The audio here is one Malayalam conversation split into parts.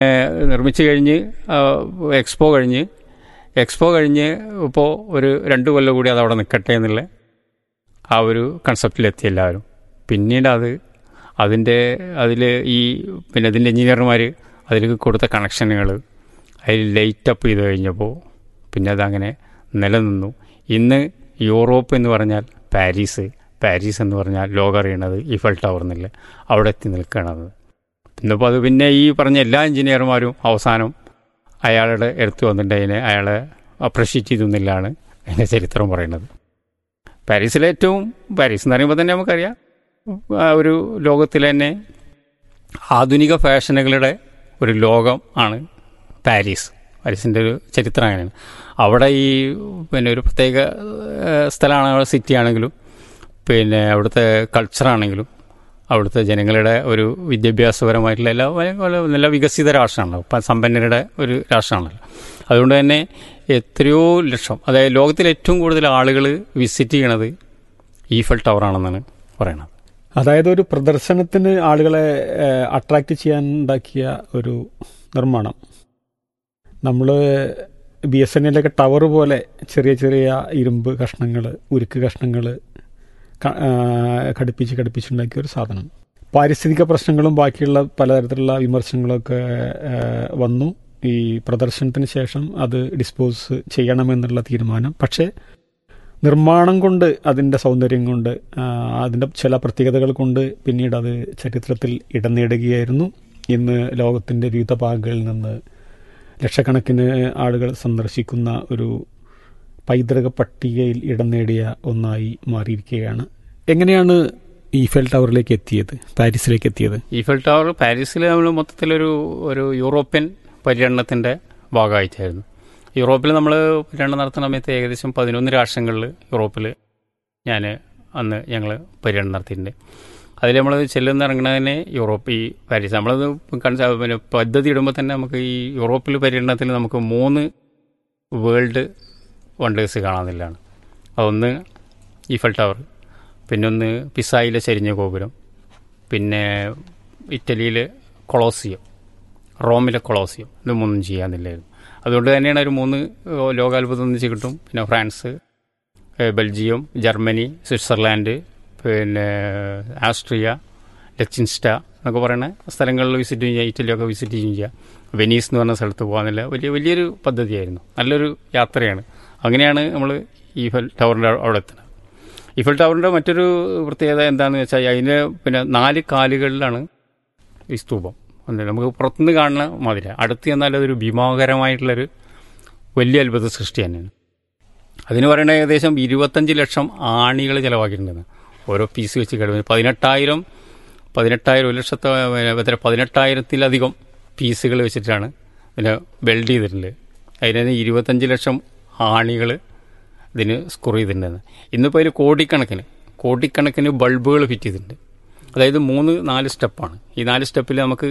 നിർമ്മിച്ചു കഴിഞ്ഞ് എക്സ്പോ കഴിഞ്ഞ് എക്സ്പോ കഴിഞ്ഞ് ഇപ്പോൾ ഒരു രണ്ട് കൊല്ലം കൂടി അത് അവിടെ നിൽക്കട്ടെ എന്നുള്ള ആ ഒരു കൺസെപ്റ്റിലെത്തി എല്ലാവരും പിന്നീട് അത് അതിൻ്റെ അതിൽ ഈ പിന്നെ അതിൻ്റെ എഞ്ചിനീയർമാർ അതിലേക്ക് കൊടുത്ത കണക്ഷനുകൾ അതിൽ ലൈറ്റ് അപ്പ് ചെയ്ത് കഴിഞ്ഞപ്പോൾ പിന്നെ അതങ്ങനെ നിലനിന്നു ഇന്ന് യൂറോപ്പ് എന്ന് പറഞ്ഞാൽ പാരീസ് പാരീസ് എന്ന് പറഞ്ഞാൽ ലോകം അറിയണത് ഈഫൽ ടവർ എന്നില്ല അവിടെ എത്തി നിൽക്കണത് ഇന്നിപ്പോൾ അത് പിന്നെ ഈ പറഞ്ഞ എല്ലാ എഞ്ചിനീയർമാരും അവസാനം അയാളുടെ എടുത്തു വന്നിട്ട് അതിനെ അയാളെ അപ്രിഷ്യേറ്റ് ചെയ്തെന്നില്ലാണ് അതിൻ്റെ ചരിത്രം പറയുന്നത് പാരീസിലെ ഏറ്റവും പാരീസ് എന്ന് പറയുമ്പോൾ തന്നെ നമുക്കറിയാം ആ ഒരു ലോകത്തിലെ തന്നെ ആധുനിക ഫാഷനുകളുടെ ഒരു ലോകം ആണ് പാരീസ് പാരീസിൻ്റെ ഒരു ചരിത്രം അങ്ങനെയാണ് അവിടെ ഈ പിന്നെ ഒരു പ്രത്യേക സ്ഥലമാണ് സിറ്റി ആണെങ്കിലും പിന്നെ അവിടുത്തെ കൾച്ചറാണെങ്കിലും അവിടുത്തെ ജനങ്ങളുടെ ഒരു വിദ്യാഭ്യാസപരമായിട്ടുള്ള എല്ലാ നല്ല വികസിത രാഷ്ട്രമാണല്ലോ ഇപ്പം സമ്പന്നരുടെ ഒരു രാഷ്ട്രമാണല്ലോ അതുകൊണ്ട് തന്നെ എത്രയോ ലക്ഷം അതായത് ലോകത്തിലെ ഏറ്റവും കൂടുതൽ ആളുകൾ വിസിറ്റ് ചെയ്യണത് ഈഫൽ ടവറാണെന്നാണ് പറയണത് അതായത് ഒരു പ്രദർശനത്തിന് ആളുകളെ അട്രാക്റ്റ് ചെയ്യാൻ ഉണ്ടാക്കിയ ഒരു നിർമ്മാണം നമ്മൾ ബി എസ് എൻ എല്ലൊക്കെ ടവർ പോലെ ചെറിയ ചെറിയ ഇരുമ്പ് കഷ്ണങ്ങൾ ഉരുക്ക് കഷ്ണങ്ങൾ ഘടിപ്പിച്ച് ഘടിപ്പിച്ചുണ്ടാക്കിയ ഒരു സാധനം പാരിസ്ഥിതിക പ്രശ്നങ്ങളും ബാക്കിയുള്ള പലതരത്തിലുള്ള വിമർശനങ്ങളൊക്കെ വന്നു ഈ പ്രദർശനത്തിന് ശേഷം അത് ഡിസ്പോസ് ചെയ്യണമെന്നുള്ള തീരുമാനം പക്ഷേ നിർമ്മാണം കൊണ്ട് അതിൻ്റെ സൗന്ദര്യം കൊണ്ട് അതിൻ്റെ ചില പ്രത്യേകതകൾ കൊണ്ട് പിന്നീട് അത് ചരിത്രത്തിൽ ഇടം നേടുകയായിരുന്നു ഇന്ന് ലോകത്തിൻ്റെ വിവിധ ഭാഗങ്ങളിൽ നിന്ന് ലക്ഷക്കണക്കിന് ആളുകൾ സന്ദർശിക്കുന്ന ഒരു പൈതൃക പട്ടികയിൽ ഇടം നേടിയ ഒന്നായി മാറിയിരിക്കുകയാണ് എങ്ങനെയാണ് ഈഫൽ ടവറിലേക്ക് എത്തിയത് പാരീസിലേക്ക് എത്തിയത് ഈഫൽ ടവർ പാരീസിൽ നമ്മൾ മൊത്തത്തിലൊരു ഒരു യൂറോപ്യൻ പര്യടനത്തിൻ്റെ ഭാഗമായിട്ടായിരുന്നു യൂറോപ്പിൽ നമ്മൾ പര്യടനം നടത്തുന്ന സമയത്ത് ഏകദേശം പതിനൊന്ന് രാഷ്ട്രങ്ങളിൽ യൂറോപ്പിൽ ഞാൻ അന്ന് ഞങ്ങൾ പര്യടനം നടത്തിയിട്ടുണ്ട് അതിൽ നമ്മൾ ചെല്ലുന്ന ഇറങ്ങുന്നതിന് യൂറോപ്പ് ഈ പാരീസ് നമ്മളത് പിന്നെ പദ്ധതി ഇടുമ്പോൾ തന്നെ നമുക്ക് ഈ യൂറോപ്പിൽ പര്യടനത്തിൽ നമുക്ക് മൂന്ന് വേൾഡ് വണ്ടേഴ്സ് കാണാമെന്നില്ലാണ് അതൊന്ന് ഈഫൽ ടവർ പിന്നൊന്ന് പിസായിലെ ചരിഞ്ഞ ഗോപുരം പിന്നെ ഇറ്റലിയിൽ കൊളോസിയം റോമിലെ കൊളോസിയം ഇത് മൂന്നും ചെയ്യാമെന്നില്ലായിരുന്നു അതുകൊണ്ട് തന്നെയാണ് ഒരു മൂന്ന് ലോകാത്ഭുതം ഒന്നിച്ച് കിട്ടും പിന്നെ ഫ്രാൻസ് ബെൽജിയം ജർമ്മനി സ്വിറ്റ്സർലാൻഡ് പിന്നെ ആസ്ട്രിയ ലച്ചിൻസ്റ്റ എന്നൊക്കെ പറയുന്ന സ്ഥലങ്ങളിൽ വിസിറ്റ് ചെയ്യാം ഇറ്റലിയൊക്കെ വിസിറ്റ് ചെയ്യാം വെനീസ് എന്ന് പറഞ്ഞ സ്ഥലത്ത് പോകാമെന്നില്ല വലിയ വലിയൊരു പദ്ധതിയായിരുന്നു നല്ലൊരു യാത്രയാണ് അങ്ങനെയാണ് നമ്മൾ ഈഫൽ ടവറിൻ്റെ അവിടെ എത്തുന്നത് ഈഫൽ ടവറിൻ്റെ മറ്റൊരു പ്രത്യേകത എന്താണെന്ന് വെച്ചാൽ അതിന് പിന്നെ നാല് കാലുകളിലാണ് ഈ സ്തൂപം നമുക്ക് പുറത്തുനിന്ന് കാണുന്ന മാതിരി അടുത്ത് ചെന്നാൽ അതൊരു ഭീമാകരമായിട്ടുള്ളൊരു വലിയ അത്ഭുത സൃഷ്ടി തന്നെയാണ് അതിന് പറയുന്നത് ഏകദേശം ഇരുപത്തഞ്ച് ലക്ഷം ആണികൾ ചിലവാക്കിയിട്ടുണ്ടെന്ന് ഓരോ പീസ് വെച്ച് കഴിവ് പതിനെട്ടായിരം പതിനെട്ടായിരം ഒരു ലക്ഷത്തെ എത്ര പതിനെട്ടായിരത്തിലധികം പീസുകൾ വെച്ചിട്ടാണ് ഇതിനെ വെൽഡ് ചെയ്തിട്ടുണ്ട് അതിന് ഇരുപത്തഞ്ച് ലക്ഷം ആണികൾ ഇതിന് സ്കോർ ചെയ്തിട്ടുണ്ടെന്ന് ഇന്നിപ്പോൾ അതിൽ കോടിക്കണക്കിന് കോടിക്കണക്കിന് ബൾബുകൾ ഫിറ്റ് ചെയ്തിട്ടുണ്ട് അതായത് മൂന്ന് നാല് സ്റ്റെപ്പാണ് ഈ നാല് സ്റ്റെപ്പിൽ നമുക്ക്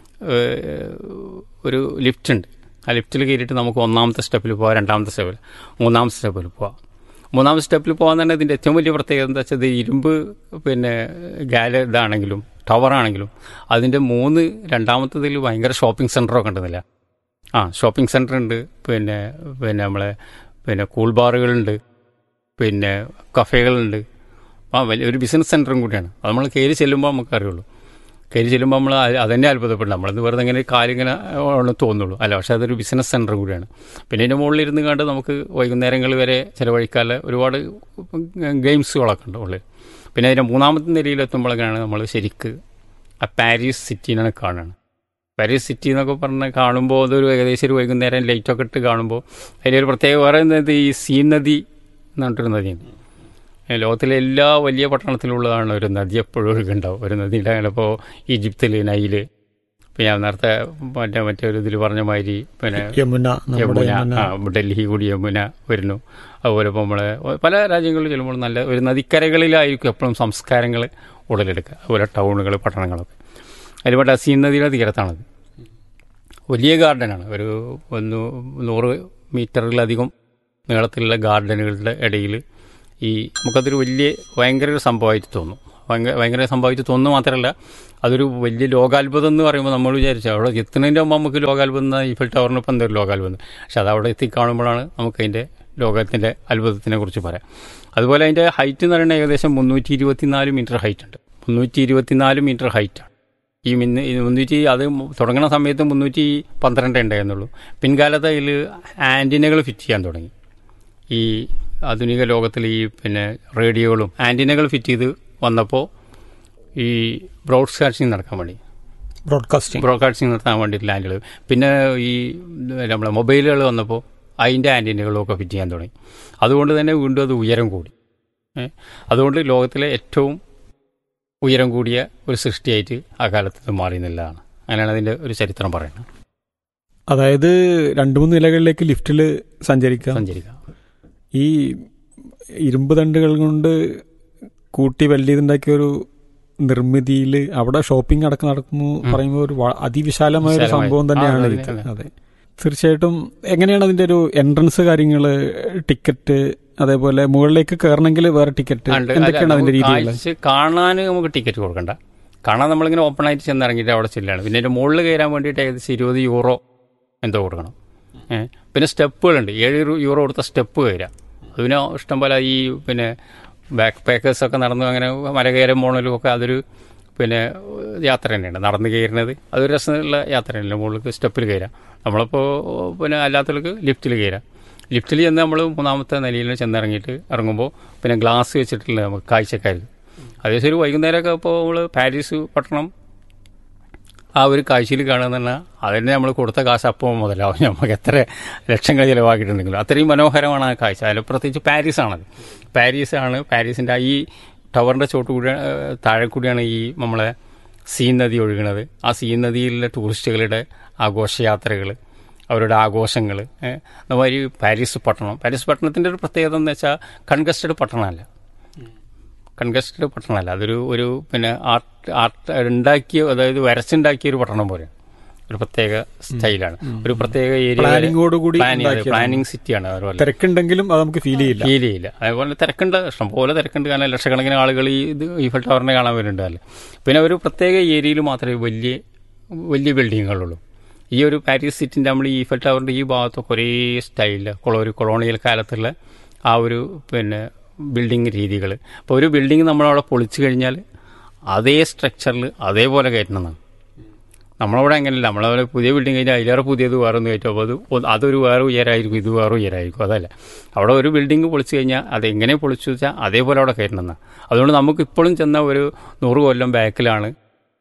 ഒരു ലിഫ്റ്റ് ഉണ്ട് ആ ലിഫ്റ്റിൽ കയറിയിട്ട് നമുക്ക് ഒന്നാമത്തെ സ്റ്റെപ്പിൽ പോകാം രണ്ടാമത്തെ സ്റ്റെപ്പിൽ മൂന്നാമത്തെ സ്റ്റെപ്പിൽ പോവാം മൂന്നാമത്തെ സ്റ്റെപ്പിൽ പോകാൻ തന്നെ ഇതിൻ്റെ ഏറ്റവും വലിയ പ്രത്യേകത എന്താ വെച്ചാൽ ഇരുമ്പ് പിന്നെ ഗാല ഇതാണെങ്കിലും ടവറാണെങ്കിലും അതിൻ്റെ മൂന്ന് രണ്ടാമത്തതിൽ ഭയങ്കര ഷോപ്പിംഗ് സെൻറ്ററൊക്കെ ഉണ്ടെന്നില്ല ആ ഷോപ്പിംഗ് സെൻറ്റർ ഉണ്ട് പിന്നെ പിന്നെ നമ്മളെ പിന്നെ കൂൾ ബാറുകളുണ്ട് പിന്നെ കഫേകളുണ്ട് ആ വലിയ ഒരു ബിസിനസ് സെൻറ്ററും കൂടിയാണ് അത് നമ്മൾ കയറി ചെല്ലുമ്പോൾ നമുക്ക് അറിയുള്ളൂ കയറി ചെല്ലുമ്പോൾ നമ്മൾ അതന്നെ അത്ഭുതപ്പെടും നമ്മളത് വെറുതെ ഇങ്ങനെ കാലിങ്ങനെ ഉള്ള തോന്നുള്ളൂ അല്ല പക്ഷേ അതൊരു ബിസിനസ് സെൻറ്റർ കൂടിയാണ് പിന്നെ ഇതിൻ്റെ മുകളിൽ ഇരുന്ന് കണ്ട് നമുക്ക് വൈകുന്നേരങ്ങൾ വരെ ചിലവഴിക്കാനുള്ള ഒരുപാട് ഗെയിംസുകളൊക്കെ ഉണ്ട് ഉള്ളിൽ പിന്നെ അതിൻ്റെ മൂന്നാമത്തെ നിലയിലെത്തുമ്പോഴൊക്കെയാണ് നമ്മൾ ശരിക്ക് ആ പാരീസ് സിറ്റീനെ കാണുകയാണ് പാരീസ് സിറ്റി എന്നൊക്കെ പറഞ്ഞ് കാണുമ്പോൾ അതൊരു ഏകദേശം ഒരു വൈകുന്നേരം ലൈറ്റൊക്കെ ഇട്ട് കാണുമ്പോൾ അതിലൊരു പ്രത്യേക വേറെ എന്നത് ഈ സീൻ നദി എന്ന് പറഞ്ഞിട്ടൊരു നദിയാണ് ലോകത്തിലെ എല്ലാ വലിയ പട്ടണത്തിലുള്ളതാണ് ഒരു നദി എപ്പോഴും ഒഴുകുണ്ടാവും ഒരു നദിയുടെ ചിലപ്പോൾ ഈജിപ്തിൽ നൈല് പിന്നെ ഞാൻ നേരത്തെ മറ്റേ മറ്റേ ഒരു ഇതിൽ പറഞ്ഞ മാതിരി പിന്നെ യമുന യമുന ഡൽഹി കൂടി യമുന വരുന്നു അതുപോലെ ഇപ്പോൾ നമ്മളെ പല രാജ്യങ്ങളിൽ ചെല്ലുമ്പോൾ നല്ല ഒരു നദിക്കരകളിലായിരിക്കും എപ്പോഴും സംസ്കാരങ്ങൾ ഉടലെടുക്കുക അതുപോലെ ടൗണുകൾ പട്ടണങ്ങളൊക്കെ അതിൽപ്പെട്ട സീൻ നദിയുടെ തീരത്താണത് വലിയ ഗാർഡനാണ് ഒരു ഒന്ന് നൂറ് മീറ്ററിലധികം നീളത്തിലുള്ള ഗാർഡനുകളുടെ ഇടയിൽ ഈ നമുക്കതൊരു വലിയ ഭയങ്കര ഒരു സംഭവമായിട്ട് തോന്നും ഭയങ്കര ഭയങ്കര സംഭവിച്ചു തോന്നുന്നു മാത്രമല്ല അതൊരു വലിയ ലോകാത്ഭുതം എന്ന് പറയുമ്പോൾ നമ്മൾ വിചാരിച്ചു അവിടെ എത്തുന്നതിൻ്റെ മുമ്പ് നമുക്ക് ലോകാത്ഭുതം എന്ന ഈഫൽ ടവറിന് ഇപ്പം എന്തൊരു ലോകാത്ഭുതം പക്ഷെ അത് അവിടെ എത്തിക്കാണുമ്പോഴാണ് നമുക്ക് അതിൻ്റെ ലോകത്തിൻ്റെ അത്ഭുതത്തിനെ കുറിച്ച് പറയാം അതുപോലെ അതിൻ്റെ ഹൈറ്റ് എന്ന് പറയുന്നത് ഏകദേശം മുന്നൂറ്റി ഇരുപത്തിനാല് മീറ്റർ ഹൈറ്റ് ഉണ്ട് മുന്നൂറ്റി ഇരുപത്തിനാല് മീറ്റർ ഹൈറ്റാണ് ഈ മിന്ന് ഈ മുന്നൂറ്റി അത് തുടങ്ങുന്ന സമയത്ത് മുന്നൂറ്റി പന്ത്രണ്ട് ഉണ്ടായിരുന്നുള്ളൂ പിൻകാലത്ത് അതിൽ ആൻറ്റിനകൾ ഫിറ്റ് ചെയ്യാൻ തുടങ്ങി ഈ ആധുനിക ലോകത്തിൽ ഈ പിന്നെ റേഡിയോകളും ആൻറ്റിനകൾ ഫിറ്റ് ചെയ്ത് വന്നപ്പോൾ ഈ ബ്രോഡ്കാസ്റ്റിംഗ് നടക്കാൻ വേണ്ടി ബ്രോഡ്കാസ്റ്റിംഗ് ബ്രോഡ്കാസ്റ്റിംഗ് നടത്താൻ വേണ്ടിയിട്ട് ലാൻഡുകൾ പിന്നെ ഈ നമ്മളെ മൊബൈലുകൾ വന്നപ്പോൾ അതിൻ്റെ ആൻറ്റിനകളും ഒക്കെ ഫിറ്റ് ചെയ്യാൻ തുടങ്ങി അതുകൊണ്ട് തന്നെ വീണ്ടും അത് ഉയരം കൂടി ഏ? അതുകൊണ്ട് ലോകത്തിലെ ഏറ്റവും ഉയരം കൂടിയ ഒരു സൃഷ്ടിയായിട്ട് ആ കാലത്ത് ഇത് മാറി എന്നുള്ളതാണ് അങ്ങനെയാണ് അതിൻ്റെ ഒരു ചരിത്രം പറയുന്നത് അതായത് രണ്ടു മൂന്ന് നിലകളിലേക്ക് ലിഫ്റ്റിൽ സഞ്ചരിക്കാം സഞ്ചരിക്കാം ഈ ഇരുമ്പ് തണ്ടുകൾ കൊണ്ട് കൂട്ടി വെല്ലിയതുണ്ടാക്കിയ ഒരു നിർമ്മിതിയിൽ അവിടെ ഷോപ്പിംഗ് അടക്കം നടക്കുന്നു പറയുമ്പോൾ ഒരു വ- അതിവിശാലമായ ഒരു വിശാലമായ- സംഭവം തന്നെയാണ് ആ, അതെ, ഇത് അതെ. അതെ തീർച്ചയായിട്ടും എങ്ങനെയാണ് അതിന്റെ ഒരു എൻട്രൻസ് കാര്യങ്ങള് ടിക്കറ്റ് അതേപോലെ മുകളിലേക്ക് കയറണമെങ്കിൽ വേറെ ടിക്കറ്റ് ഉണ്ട്. എന്തൊക്കെയാണ് അല്ല, അതിന്റെ നമുക്ക് രീതികൾ കാഴ്ച കാണാൻ നമുക്ക് ടിക്കറ്റ് കൊടുക്കണ്ട കാണാൻ നമ്മളിങ്ങനെ ഓപ്പൺ ആയിട്ട് ചെന്നിറങ്ങിയിട്ട് അവിടെ ചെല്ലാണ് പിന്നെ അതിന്റെ മുകളിൽ കയറാൻ വേണ്ടിയിട്ട് ഏകദേശം ഇരുപത് യൂറോ എന്തോ കൊടുക്കണം ഏഹ് പിന്നെ സ്റ്റെപ്പുകളുണ്ട് ഏഴ് യൂ- യൂറോ കൊടുത്ത സ്റ്റെപ്പ് കയറാം അത് പിന്നെ ഇഷ്ടംപോലെ ഈ പിന്നെ ബാക്ക് പാക്കേഴ്സൊക്കെ നടന്നു അങ്ങനെ മല കയറും പോണലും ഒക്കെ അതൊരു പിന്നെ യാത്ര തന്നെയാണ് നടന്ന് കയറുന്നത് അതൊരു രസമുള്ള യാത്ര തന്നെയല്ല മുകളിലേക്ക് സ്റ്റെപ്പിൽ കയറാം നമ്മളിപ്പോൾ പിന്നെ അല്ലാത്തവർക്ക് ലിഫ്റ്റിൽ കയറാം ലിഫ്റ്റിൽ ചെന്ന് നമ്മൾ മൂന്നാമത്തെ നിലയിൽ ചെന്നിറങ്ങിയിട്ട് ഇറങ്ങുമ്പോൾ പിന്നെ ഗ്ലാസ് വെച്ചിട്ടുള്ള നമുക്ക് കാഴ്ചക്കാർക്ക് അതേസരം ഒരു വൈകുന്നേരമൊക്കെ ഇപ്പോൾ നമ്മൾ പാരീസ് പട്ടണം ആ ഒരു കാഴ്ചയിൽ കാണുക പറഞ്ഞാൽ അതിന് നമ്മൾ കൊടുത്ത കാശ് അപ്പോൾ മുതലാവും നമുക്ക് എത്ര ലക്ഷങ്ങൾ ചിലവാക്കിയിട്ടുണ്ടെങ്കിലും അത്രയും മനോഹരമാണ് ആ കാഴ്ച അതിൽ പ്രത്യേകിച്ച് പാരീസാണത് പാരീസാണ് പാരീസിൻ്റെ ഈ ടവറിൻ്റെ ചോട്ട് കൂടി ഏഹ്, താഴെ കൂടിയാണ് ഈ നമ്മളെ സീൻ നദി ഒഴുകുന്നത് ആ സീൻ നദിയിലെ ടൂറിസ്റ്റുകളുടെ ആഘോഷയാത്രകൾ അവരുടെ ആഘോഷങ്ങൾ നമ്മൾ ഈ പാരീസ് പട്ടണം പാരീസ് പട്ടണത്തിൻ്റെ ഒരു പ്രത്യേകത എന്ന് വെച്ചാൽ കൺകസ്റ്റഡ് പട്ടണമല്ല കൺകസ്റ്റഡ് പട്ടണമല്ല അതൊരു ഒരു പിന്നെ ആർട്ട് ആർട്ട് ഉണ്ടാക്കിയ അതായത് വരച്ചുണ്ടാക്കിയ ഒരു പട്ടണം പോലെയാണ് ഒരു പ്രത്യേക സ്റ്റൈലാണ് ഒരു പ്രത്യേക ഏരിയ പ്ലാനിങ്ങോടുകൂടി ഉണ്ടാക്കിയതാണ്. പ്ലാനിങ് സിറ്റിയാണ് അതുപോലെ തിരക്കുണ്ടെങ്കിലും അത് നമുക്ക് ഫീൽ ചെയ്യില്ല ഫീൽ ചെയ്യില്ല അതേപോലെ തിരക്കുണ്ട് ഇഷ്ടംപോലെ തിരക്കുണ്ട് കാരണം ലക്ഷക്കണക്കിന് ആളുകൾ ഈ ഇത് ഈഫൽ ടവറിനെ കാണാൻ വരുന്നുണ്ട് അല്ലേ പിന്നെ ഒരു പ്രത്യേക ഏരിയയിൽ മാത്രമേ വലിയ വലിയ ബിൽഡിങ്ങുകളുള്ളൂ ഈ ഒരു പാരീസ് സിറ്റിൻ്റെ നമ്മൾ ഈ ഈഫൽ ടവറിൻ്റെ ഈ ഭാഗത്തൊക്കെ ഒരേ സ്റ്റൈലിൽ ഒരു കൊളോണിയൽ കാലത്തുള്ള ആ ഒരു പിന്നെ ബിൽഡിംഗ് രീതികൾ അപ്പോൾ ഒരു ബിൽഡിംഗ് നമ്മളവിടെ പൊളിച്ചു കഴിഞ്ഞാൽ അതേ സ്ട്രക്ചറിൽ അതേപോലെ കയറ്റണമെന്നാണ് നമ്മളവിടെ അങ്ങനെയല്ല നമ്മളവിടെ പുതിയ ബിൽഡിംഗ് കഴിഞ്ഞാൽ അതിലേറെ പുതിയത് വേറെ ഒന്ന് കയറ്റും അപ്പോൾ അത് ഒ- അതൊരു വേറെ ഉയരമായിരിക്കും ഇത് വേറെ ഉയരമായിരിക്കും അതല്ല അവിടെ ഒരു ബിൽഡിംഗ് പൊളിച്ചു കഴിഞ്ഞാൽ അത് എങ്ങനെ പൊളിച്ചു വെച്ചാൽ അതേപോലെ അവിടെ കയറ്റണമെന്നാണ് അതുകൊണ്ട് നമുക്ക് ഇപ്പോഴും ചെന്ന ഒരു നൂറ് കൊല്ലം ബാക്കിലാണ്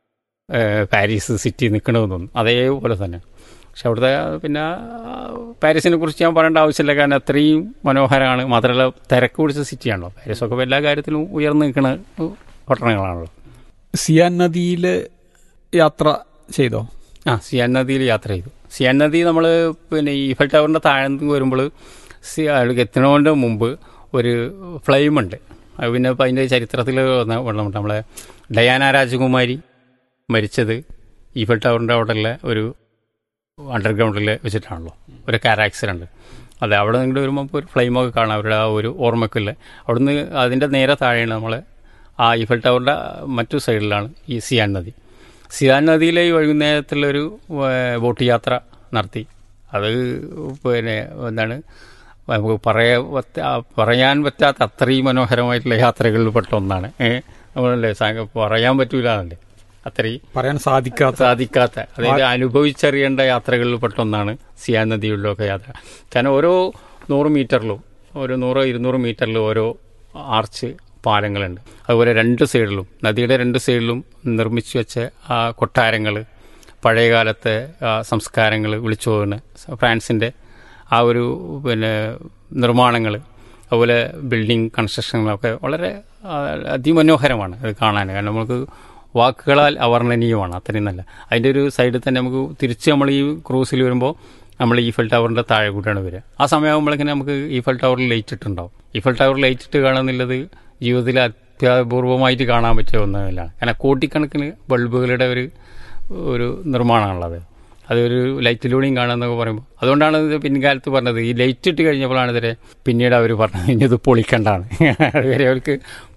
ഏഹ്, പാരീസ് സിറ്റി നിൽക്കണമെന്ന് തോന്നുന്നു അതേപോലെ തന്നെ പക്ഷെ അവിടുത്തെ പിന്നെ ആ, പാരീസിനെ കുറിച്ച് ഞാൻ പറയേണ്ട ആവശ്യമില്ല കാരണം അത്രയും മനോഹരമാണ് മാത്രമല്ല തിരക്ക് പിടിച്ച സിറ്റിയാണല്ലോ പാരീസൊക്കെ എല്ലാ കാര്യത്തിലും ഉയർന്നു നിൽക്കുന്ന പട്ടണങ്ങളാണല്ലോ സിയാൻ നദിയില് യാത്ര ചെയ്തോ ആ സിയാൻ നദിയിൽ യാത്ര ചെയ്തു സിയാൻ നദി നമ്മൾ പിന്നെ ഈഫൽ ടവറിൻ്റെ താഴെ നിന്ന് വരുമ്പോൾ സി അവിടേക്ക് എത്തണതിൻ്റെ മുമ്പ് ഒരു ഫ്ലെയിം ഉണ്ട് അത് പിന്നെ ഇപ്പം അതിൻ്റെ ചരിത്രത്തിൽ വെള്ളമുണ്ട് നമ്മളെ ഡയാന രാജകുമാരി മരിച്ചത് ഈഫൽ ടവറിൻ്റെ അവിടെയുള്ള ഒരു അണ്ടർഗ്രൗണ്ടിൽ വെച്ചിട്ടാണല്ലോ ഒരു കാർ ആക്സിഡൻറ്റ് അതെ അവിടെ നിന്ന് വരുമ്പോൾ ഇപ്പോൾ ഒരു ഫ്ലെയിമൊക്കെ കാണാം അവരുടെ ആ ഒരു ഓർമ്മക്കുള്ള അവിടുന്ന് അതിൻ്റെ നേരെ താഴെയാണ് നമ്മൾ ആ ഈഫൽ ടവറിൻ്റെ മറ്റു സൈഡിലാണ് ഈ സിയാൻ നദി സിയാൻ നദിയിലെ ഈ വൈകുന്നേരത്തിലൊരു ഏഹ്, ബോട്ട് യാത്ര നടത്തി അത് പിന്നെ എന്താണ് നമുക്ക് പറയാ പറ്റ- പറയാൻ പറ്റാത്ത അത്രയും മനോഹരമായിട്ടുള്ള യാത്രകളിൽ പെട്ട ഒന്നാണ് ഏഹ് നമ്മളല്ലേ സാ- പറയാൻ പറ്റൂല എന്നല്ലേ അത്രയും പറയാൻ സാധിക്കാത്ത സാധിക്കാത്ത അതായത് അനുഭവിച്ചറിയേണ്ട യാത്രകളിൽ പെട്ടൊന്നാണ് സിയാൻ നദികളിലൊക്കെ യാത്ര കാരണം ഓരോ നൂറ് മീറ്ററിലും ഓരോ നൂറോ ഇരുന്നൂറ് മീറ്ററിലും ഓരോ ആർച്ച് പാലങ്ങളുണ്ട് അതുപോലെ രണ്ട് സൈഡിലും നദിയുടെ രണ്ട് സൈഡിലും നിർമ്മിച്ചു വെച്ച ആ കൊട്ടാരങ്ങൾ പഴയകാലത്തെ സംസ്കാരങ്ങൾ വിളിച്ചു പോകുന്ന ഫ്രാൻസിൻ്റെ ആ ഒരു പിന്നെ നിർമ്മാണങ്ങൾ അതുപോലെ ബിൽഡിംഗ് കൺസ്ട്രക്ഷനുകളൊക്കെ വളരെ ആ, അതിമനോഹരമാണ് അത് കാണാൻ കാരണം നമുക്ക് വാക്കുകളാൽ അവർണ്ണനീയമാണ് അത്രയും നല്ല അതിൻ്റെ ഒരു സൈഡിൽ തന്നെ നമുക്ക് തിരിച്ച് നമ്മൾ ഈ ക്രൂസിൽ വരുമ്പോൾ നമ്മൾ ഈഫൽ ടവറിൻ്റെ താഴെ കൂട്ടാണ് വരിക ആ സമയമാകുമ്പോഴേക്കും നമുക്ക് ഈഫൽ ടവറിൽ ലൈറ്റ് ഇട്ടുണ്ടാവും ഈഫൽ ടവറിൽ ലൈറ്റ് ഇട്ട് കാണുന്നുള്ളത് ജീവിതത്തിൽ അത്യപൂർവമായിട്ട് കാണാൻ പറ്റിയ ഒന്നല്ല കാരണം കോട്ടിക്കണക്കിന് ബൾബുകളുടെ ഒരു ഒരു നിർമ്മാണമാണുള്ളത് അതൊരു ലൈറ്റിലൂടെയും കാണാമെന്നൊക്കെ പറയുമ്പോൾ അതുകൊണ്ടാണ് ഇത് പിൻകാലത്ത് പറഞ്ഞത് ഈ ലൈറ്റ് ഇട്ട് കഴിഞ്ഞപ്പോഴാണ് ഇതിരെ പിന്നീട് അവർ പറഞ്ഞത് ഇനി ഇത് പൊളിക്കണ്ടാണ് അതുവരെ അവർക്ക്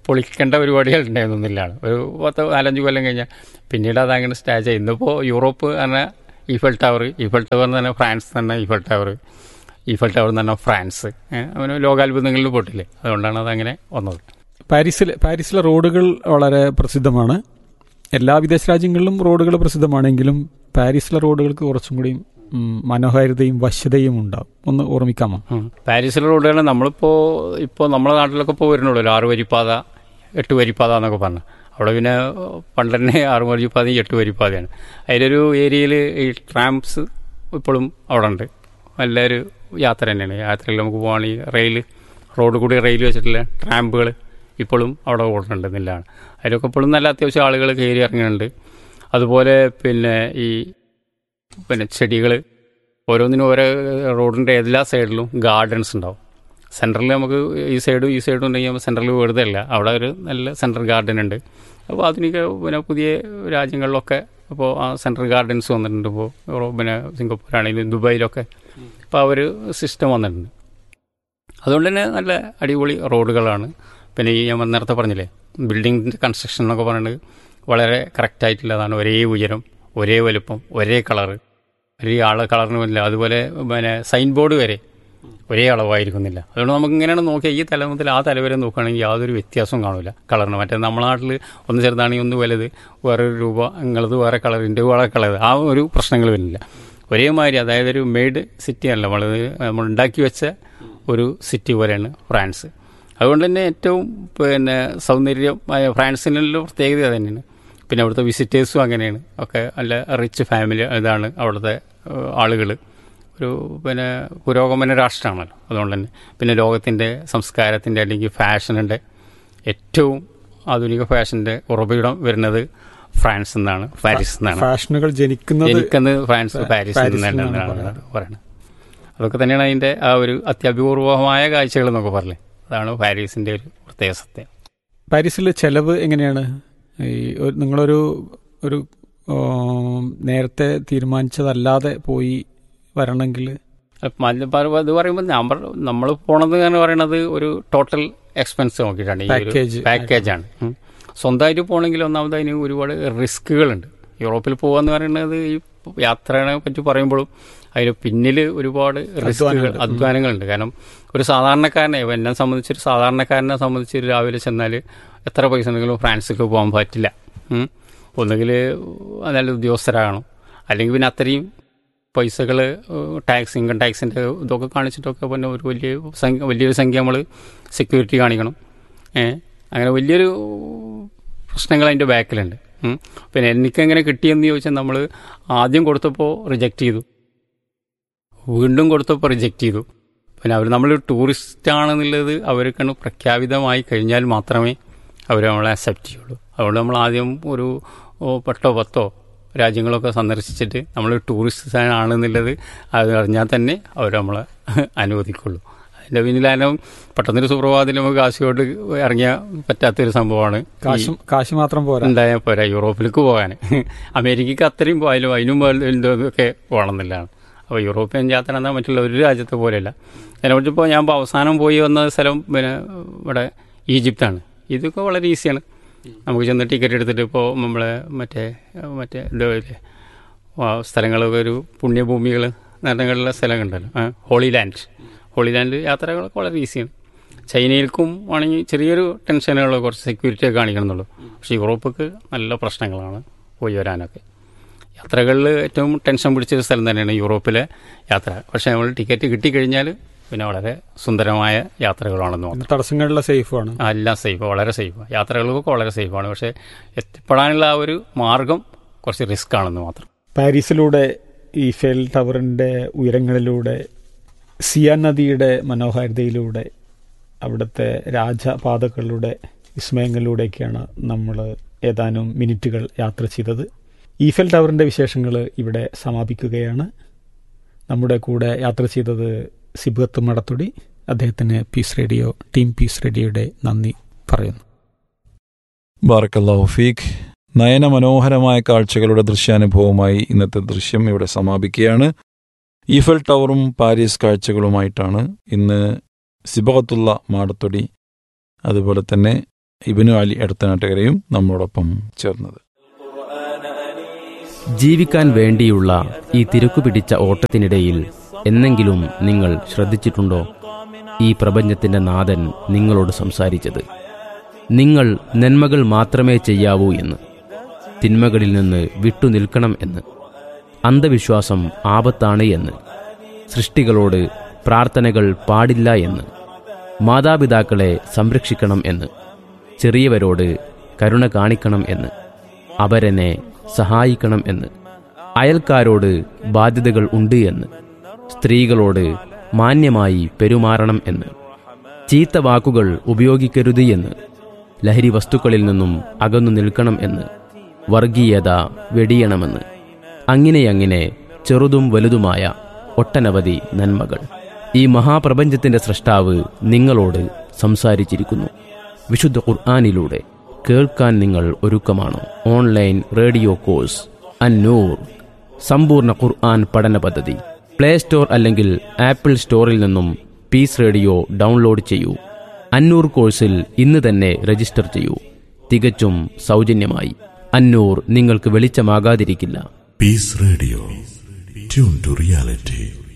പൊളിക്കേണ്ട പരിപാടികൾ ഉണ്ടായിരുന്നില്ലാണ് ഒരു പത്ത് നാലഞ്ച് കൊല്ലം കഴിഞ്ഞാൽ പിന്നീട് അതങ്ങനെ സ്റ്റാച്ച് ആയി ഇന്നിപ്പോൾ യൂറോപ്പ് തന്നെ ഈഫൽ ടവർ ഈഫൽ ടവർ എന്ന് പറഞ്ഞാൽ ഫ്രാൻസ് തന്നെ ഈഫൽ ടവർ ഈഫൽ ടവർ എന്ന് പറഞ്ഞാൽ ഫ്രാൻസ് ഏ, അവന് ലോകാത്ഭുതങ്ങളിൽ പോട്ടില്ലേ അതുകൊണ്ടാണ് അതങ്ങനെ വന്നത് പാരീസിൽ പാരീസിലെ റോഡുകൾ വളരെ പ്രസിദ്ധമാണ് എല്ലാ വിദേശ രാജ്യങ്ങളിലും റോഡുകൾ പ്രസിദ്ധമാണെങ്കിലും പാരീസിലെ റോഡുകൾക്ക് കുറച്ചും കൂടി ഉം, മനോഹാരിതയും വശ്യതയും ഉണ്ടാവും ഒന്ന് ഓർമ്മിക്കാമോ ഉം. പാരീസിലെ റോഡുകൾ നമ്മളിപ്പോൾ ഇപ്പോൾ നമ്മുടെ നാട്ടിലൊക്കെ ഇപ്പോൾ വരുന്നുള്ളൂ ആറ് വരിപ്പാത എട്ട് വരിപ്പാത എന്നൊക്കെ പറഞ്ഞു അവിടെ പിന്നെ പണ്ട് തന്നെ ആറ് വരിപ്പാതയും എട്ട് വരിപ്പാതയാണ് അതിലൊരു ഏരിയയിൽ ഈ ട്രാംപ്സ് ഇപ്പോഴും അവിടെ ഉണ്ട് നല്ലൊരു യാത്ര തന്നെയാണ് യാത്രയിൽ നമുക്ക് പോവുകയാണെങ്കിൽ റെയിൽ റോഡ് കൂടി റെയിൽ വെച്ചിട്ടുള്ള ട്രാമ്പുകൾ ഇപ്പോഴും അവിടെ ഓടുന്നുണ്ട് എന്നുള്ളതാണ് അതിലൊക്കെ ഇപ്പോഴും നല്ല അത്യാവശ്യം ആളുകൾ കയറി ഇറങ്ങുന്നുണ്ട് അതുപോലെ പിന്നെ ഈ പിന്നെ ചെടികൾ ഓരോന്നിനും ഓരോ റോഡിൻ്റെ എല്ലാ സൈഡിലും ഗാർഡൻസ് ഉണ്ടാവും സെൻറ്ററിൽ നമുക്ക് ഈ സൈഡും ഈ സൈഡും ഉണ്ടെങ്കിൽ സെൻറ്ററിൽ വെറുതെ അല്ല അവിടെ ഒരു നല്ല സെൻട്രൽ ഗാർഡൻ ഉണ്ട് അപ്പോൾ ആധുനിക പിന്നെ പുതിയ രാജ്യങ്ങളിലൊക്കെ അപ്പോൾ ആ സെൻട്രൽ ഗാർഡൻസ് വന്നിട്ടുണ്ട് ഇപ്പോൾ യൂറോപ്പ് പിന്നെ സിംഗപ്പൂർ ആണെങ്കിലും ദുബായിലൊക്കെ അപ്പോൾ ആ ഒരു സിസ്റ്റം വന്നിട്ടുണ്ട് അതുകൊണ്ട് തന്നെ നല്ല അടിപൊളി റോഡുകളാണ് പിന്നെ ഈ ഞാൻ നേരത്തെ പറഞ്ഞില്ലേ ബിൽഡിങ്ങിൻ്റെ കൺസ്ട്രക്ഷൻ എന്നൊക്കെ പറയുന്നത് വളരെ കറക്റ്റായിട്ടുള്ളതാണ് ഒരേ ഉയരം ഒരേ വലുപ്പം ഒരേ കളറ് ഒരേ ആളെ കളറിനുമില്ല അതുപോലെ പിന്നെ സൈൻ ബോർഡ് വരെ ഒരേ അളവായിരിക്കുന്നില്ല അതുകൊണ്ട് നമുക്ക് ഇങ്ങനെയാണ് നോക്കിയാൽ ഈ തല മുതൽ ആ തല വരെ നോക്കുകയാണെങ്കിൽ യാതൊരു വ്യത്യാസവും കാണില്ല കളറിന് മറ്റേ നമ്മുടെ നാട്ടിൽ ഒന്ന് ചെറുതാണെങ്കിൽ ഒന്ന് വലുത് വേറൊരു രൂപ നിങ്ങളത് വേറെ കളർ എൻ്റെ വേറെ കളർ ആ ഒരു പ്രശ്നങ്ങൾ വരുന്നില്ല ഒരേമാതിരി അതായത് ഒരു മെയ്ഡ് സിറ്റിയല്ല നമ്മൾ നമ്മൾ ഉണ്ടാക്കി വെച്ച ഒരു സിറ്റി പോലെയാണ് ഫ്രാൻസ് അതുകൊണ്ട് തന്നെ ഏറ്റവും പിന്നെ സൗന്ദര്യമായ ഫ്രാൻസിനുള്ള പ്രത്യേകത അത് തന്നെയാണ് പിന്നെ അവിടുത്തെ വിസിറ്റേഴ്സും അങ്ങനെയാണ് ഒക്കെ നല്ല റിച്ച് ഫാമിലി ഇതാണ് അവിടുത്തെ ആളുകൾ ഒരു പിന്നെ പുരോഗമന രാഷ്ട്രമാണല്ലോ അതുകൊണ്ട് തന്നെ പിന്നെ ലോകത്തിൻ്റെ സംസ്കാരത്തിൻ്റെ അല്ലെങ്കിൽ ഫാഷനിൻ്റെ ഏറ്റവും ആധുനിക ഫാഷൻ്റെ ഉറവിടം വരുന്നത് ഫ്രാൻസ് എന്നാണ് പാരീസ് എന്നാണ് ഫാഷനുകൾ ജനിക്കുന്നത് എനിക്കെന്ന് ഫ്രാൻസ് പാരീസ് പാരീസിൽ നിന്നാണ് എന്നാണ് പറയുന്നത് അതൊക്കെ തന്നെയാണ് അതിൻ്റെ ആ ഒരു അത്യപൂർവമായ കാഴ്ചകൾ എന്നൊക്കെ പറഞ്ഞേ അതാണ് പാരീസിൻ്റെ ഒരു പ്രത്യേക സത്യം പാരീസിൽ ചെലവ് എങ്ങനെയാണ് ഈ ഒരു- നിങ്ങളൊരു ഒരു ഉം, നേരത്തെ തീരുമാനിച്ചതല്ലാതെ പോയി വരണമെങ്കിൽ അത് പറയുമ്പോൾ നമ്പർ നമ്മൾ പോണത് എന്ന് പറയുന്നത് ഒരു ടോട്ടൽ എക്സ്പെൻസ് നോക്കിയിട്ടാണ് ഈ ഒരു Package. പാക്കേജാണ് ഉം. സ്വന്തമായിട്ട് പോകണമെങ്കിൽ ഒന്നാമത് അതിന് ഒരുപാട് റിസ്കുകളുണ്ട് യൂറോപ്പിൽ പോകാന്ന് പറയുന്നത് ഈ യാത്രയെ പറ്റി പറയുമ്പോഴും അതിന് പിന്നിൽ ഒരുപാട് റിസ്കുകൾ അധ്വാനമുണ്ട്. ഉം. അധ്വാനങ്ങളുണ്ട് കാരണം ഒരു സാധാരണക്കാരനെ ഇപ്പം എന്നെ സംബന്ധിച്ചൊരു സാധാരണക്കാരനെ സംബന്ധിച്ച് ഒരു രാവിലെ ചെന്നാൽ എത്ര പൈസ ഉണ്ടെങ്കിലും ഫ്രാൻസിലേക്ക് പോകാൻ പറ്റില്ല ഉം. ഒന്നുകിൽ നല്ല ഉദ്യോഗസ്ഥരാകണം അല്ലെങ്കിൽ പിന്നെ അത്രയും പൈസകൾ ടാക്സ് ഇൻകം ടാക്സിൻ്റെ ഇതൊക്കെ കാണിച്ചിട്ടൊക്കെ പിന്നെ ഒരു വലിയ സംഖ്യ വലിയൊരു സംഖ്യ നമ്മൾ സെക്യൂരിറ്റി കാണിക്കണം ഏ അങ്ങനെ വലിയൊരു പ്രശ്നങ്ങൾ അതിൻ്റെ ബാക്കിലുണ്ട് ഉം. പിന്നെ എനിക്കെങ്ങനെ കിട്ടിയെന്ന് ചോദിച്ചാൽ നമ്മൾ ആദ്യം കൊടുത്തപ്പോൾ റിജക്റ്റ് ചെയ്തു വീണ്ടും കൊടുത്തപ്പോൾ റിജക്റ്റ് ചെയ്തു പിന്നെ അവർ നമ്മൾ ടൂറിസ്റ്റ് ആണെന്നുള്ളത് അവർക്കാണ് പ്രഖ്യാപിതമായി കഴിഞ്ഞാൽ മാത്രമേ അവർ നമ്മളെ അക്സെപ്റ്റ് ചെയ്യുള്ളൂ അതുകൊണ്ട് നമ്മൾ ആദ്യം ഒരു ഓ, പത്തോ പത്തോ രാജ്യങ്ങളൊക്കെ സന്ദർശിച്ചിട്ട് നമ്മൾ ടൂറിസ്റ്റ് ആണെന്നുള്ളത് അത് അറിഞ്ഞാൽ തന്നെ അവർ നമ്മളെ അനുവദിക്കുള്ളൂ അതിൻ്റെ പിന്നിലാനും പെട്ടെന്നൊരു സുപ്രഭാതത്തിൽ നമുക്ക് കാശിയോട്ട് ഇറങ്ങിയാൽ പറ്റാത്തൊരു സംഭവമാണ് ഈ കാശ് കാശ് മാത്രം പോരാ ഉണ്ടായാൽ പോരാ യൂറോപ്പിലേക്ക് പോകാൻ അമേരിക്കക്ക് അത്രയും പോയാലും അതിനും വലുതൊക്കെ പോകണമെന്നില്ലാണ് അപ്പോൾ യൂറോപ്യൻ യാത്ര എന്നാൽ മറ്റുള്ള ഒരു രാജ്യത്തെ പോലെയല്ല അതിനെക്കുറിച്ചിപ്പോൾ ഞാൻ ഇപ്പോൾ അവസാനം പോയി വന്ന സ്ഥലം പിന്നെ ഇവിടെ ഈജിപ്താണ് ഇതൊക്കെ വളരെ ഈസിയാണ് നമുക്ക് ചെന്ന് ടിക്കറ്റ് എടുത്തിട്ട് ഇപ്പോൾ നമ്മളെ മറ്റേ മറ്റേ എന്താ ഇല്ലേ ആ, സ്ഥലങ്ങളൊക്കെ ഒരു പുണ്യഭൂമികൾ നിറങ്ങളുള്ള സ്ഥലങ്ങളുണ്ടല്ലോ ആ, ഹോളി ലാൻഡ് ഹോളി ലാൻഡ് യാത്രകളൊക്കെ വളരെ ഈസിയാണ് ചൈനയിൽക്കും ആണെങ്കിൽ ചെറിയൊരു ടെൻഷനുകൾ കുറച്ച് സെക്യൂരിറ്റി ഒക്കെ കാണിക്കണമെന്നുള്ളൂ പക്ഷേ യൂറോപ്പൊക്കെ നല്ല പ്രശ്നങ്ങളാണ് പോയി വരാനൊക്കെ യാത്രകളിൽ ഏറ്റവും ടെൻഷൻ പിടിച്ചൊരു സ്ഥലം തന്നെയാണ് യൂറോപ്പിലെ യാത്ര പക്ഷേ നമ്മൾ ടിക്കറ്റ് കിട്ടിക്കഴിഞ്ഞാൽ പിന്നെ വളരെ സുന്ദരമായ യാത്രകളാണെന്ന് മാത്രം തടസ്സങ്ങളിലെ സേഫാണ് ആ, എല്ലാം സേഫ് വളരെ സേഫ് യാത്രകൾക്കൊക്കെ വളരെ സേഫാണ് പക്ഷേ എത്തിപ്പെടാനുള്ള ആ ഒരു മാർഗം കുറച്ച് റിസ്ക് ആണെന്ന് മാത്രം പാരീസിലൂടെ ഈഫേൽ ടവറിൻ്റെ ഉയരങ്ങളിലൂടെ സിയാൻ നദിയുടെ മനോഹാരിതയിലൂടെ അവിടുത്തെ രാജപാതകളുടെ വിസ്മയങ്ങളിലൂടെയൊക്കെയാണ് നമ്മൾ ഏതാനും മിനിറ്റുകൾ യാത്ര ചെയ്തത് ഈഫൽ ടവറിൻ്റെ വിശേഷങ്ങൾ ഇവിടെ സമാപിക്കുകയാണ് നമ്മുടെ കൂടെ യാത്ര ചെയ്തത് സിബത്ത് മടത്തുടി അദ്ദേഹത്തിന് പീസ് റേഡിയോ ടീം പീസ് റേഡിയോയുടെ നന്ദി പറയുന്നു ബാറക്കല്ലാഹു ഫീഖ് നയനമനോഹരമായ കാഴ്ചകളുടെ ദൃശ്യാനുഭവമായി ഇന്നത്തെ ദൃശ്യം ഇവിടെ സമാപിക്കുകയാണ് ഈഫൽ ടവറും പാരീസ് കാഴ്ചകളുമായിട്ടാണ് ഇന്ന് സിബകത്തുള്ള മാടത്തൊടി അതുപോലെ തന്നെ ഇബിനു അലി അടുത്തനാട്ടുകരയും നമ്മളോടൊപ്പം ചേർന്നത് ജീവിക്കാൻ വേണ്ടിയുള്ള ഈ തിരക്കുപിടിച്ച ഓട്ടത്തിനിടയിൽ എന്നെങ്കിലും നിങ്ങൾ ശ്രദ്ധിച്ചിട്ടുണ്ടോ ഈ പ്രപഞ്ചത്തിന്റെ നാഥൻ നിങ്ങളോട് സംസാരിച്ചത് നിങ്ങൾ നന്മകൾ മാത്രമേ ചെയ്യാവൂ എന്ന് തിന്മകളിൽ നിന്ന് വിട്ടുനിൽക്കണം എന്ന് അന്ധവിശ്വാസം ആപത്താണ് എന്ന് സൃഷ്ടികളോട് പ്രാർത്ഥനകൾ പാടില്ല എന്ന് മാതാപിതാക്കളെ സംരക്ഷിക്കണം എന്ന് ചെറിയവരോട് കരുണ കാണിക്കണം എന്ന് അവരെന്നെ സഹായിക്കണം എന്ന് അയൽക്കാരോട് ബാധ്യതകൾ ഉണ്ട് എന്ന് സ്ത്രീകളോട് മാന്യമായി പെരുമാറണം എന്ന് ചീത്ത വാക്കുകൾ ഉപയോഗിക്കരുത് എന്ന് ലഹരി വസ്തുക്കളിൽ നിന്നും അകന്നു നിൽക്കണം എന്ന് വർഗീയത വെടിയണമെന്ന് അങ്ങനെയങ്ങനെ ചെറുതും വലുതുമായ ഒട്ടനവധി നന്മകൾ ഈ മഹാപ്രപഞ്ചത്തിന്റെ സൃഷ്ടാവ് നിങ്ങളോട് സംസാരിച്ചിരിക്കുന്നു വിശുദ്ധ ഖുർആാനിലൂടെ കേൾക്കാൻ നിങ്ങൾ ഒരുക്കമാണോ ഓൺലൈൻ റേഡിയോ കോഴ്സ് അന്നൂർ സമ്പൂർണ്ണ ഖുർആൻ പഠന പദ്ധതി പ്ലേ സ്റ്റോർ അല്ലെങ്കിൽ ആപ്പിൾ സ്റ്റോറിൽ നിന്നും പീസ് റേഡിയോ ഡൗൺലോഡ് ചെയ്യൂ അന്നൂർ കോഴ്സിൽ ഇന്ന് തന്നെ രജിസ്റ്റർ ചെയ്യൂ തികച്ചും സൗജന്യമായി അന്നൂർ നിങ്ങൾക്ക് വെളിച്ചമാകാതിരിക്കില്ല Peace Radio. Tune to reality.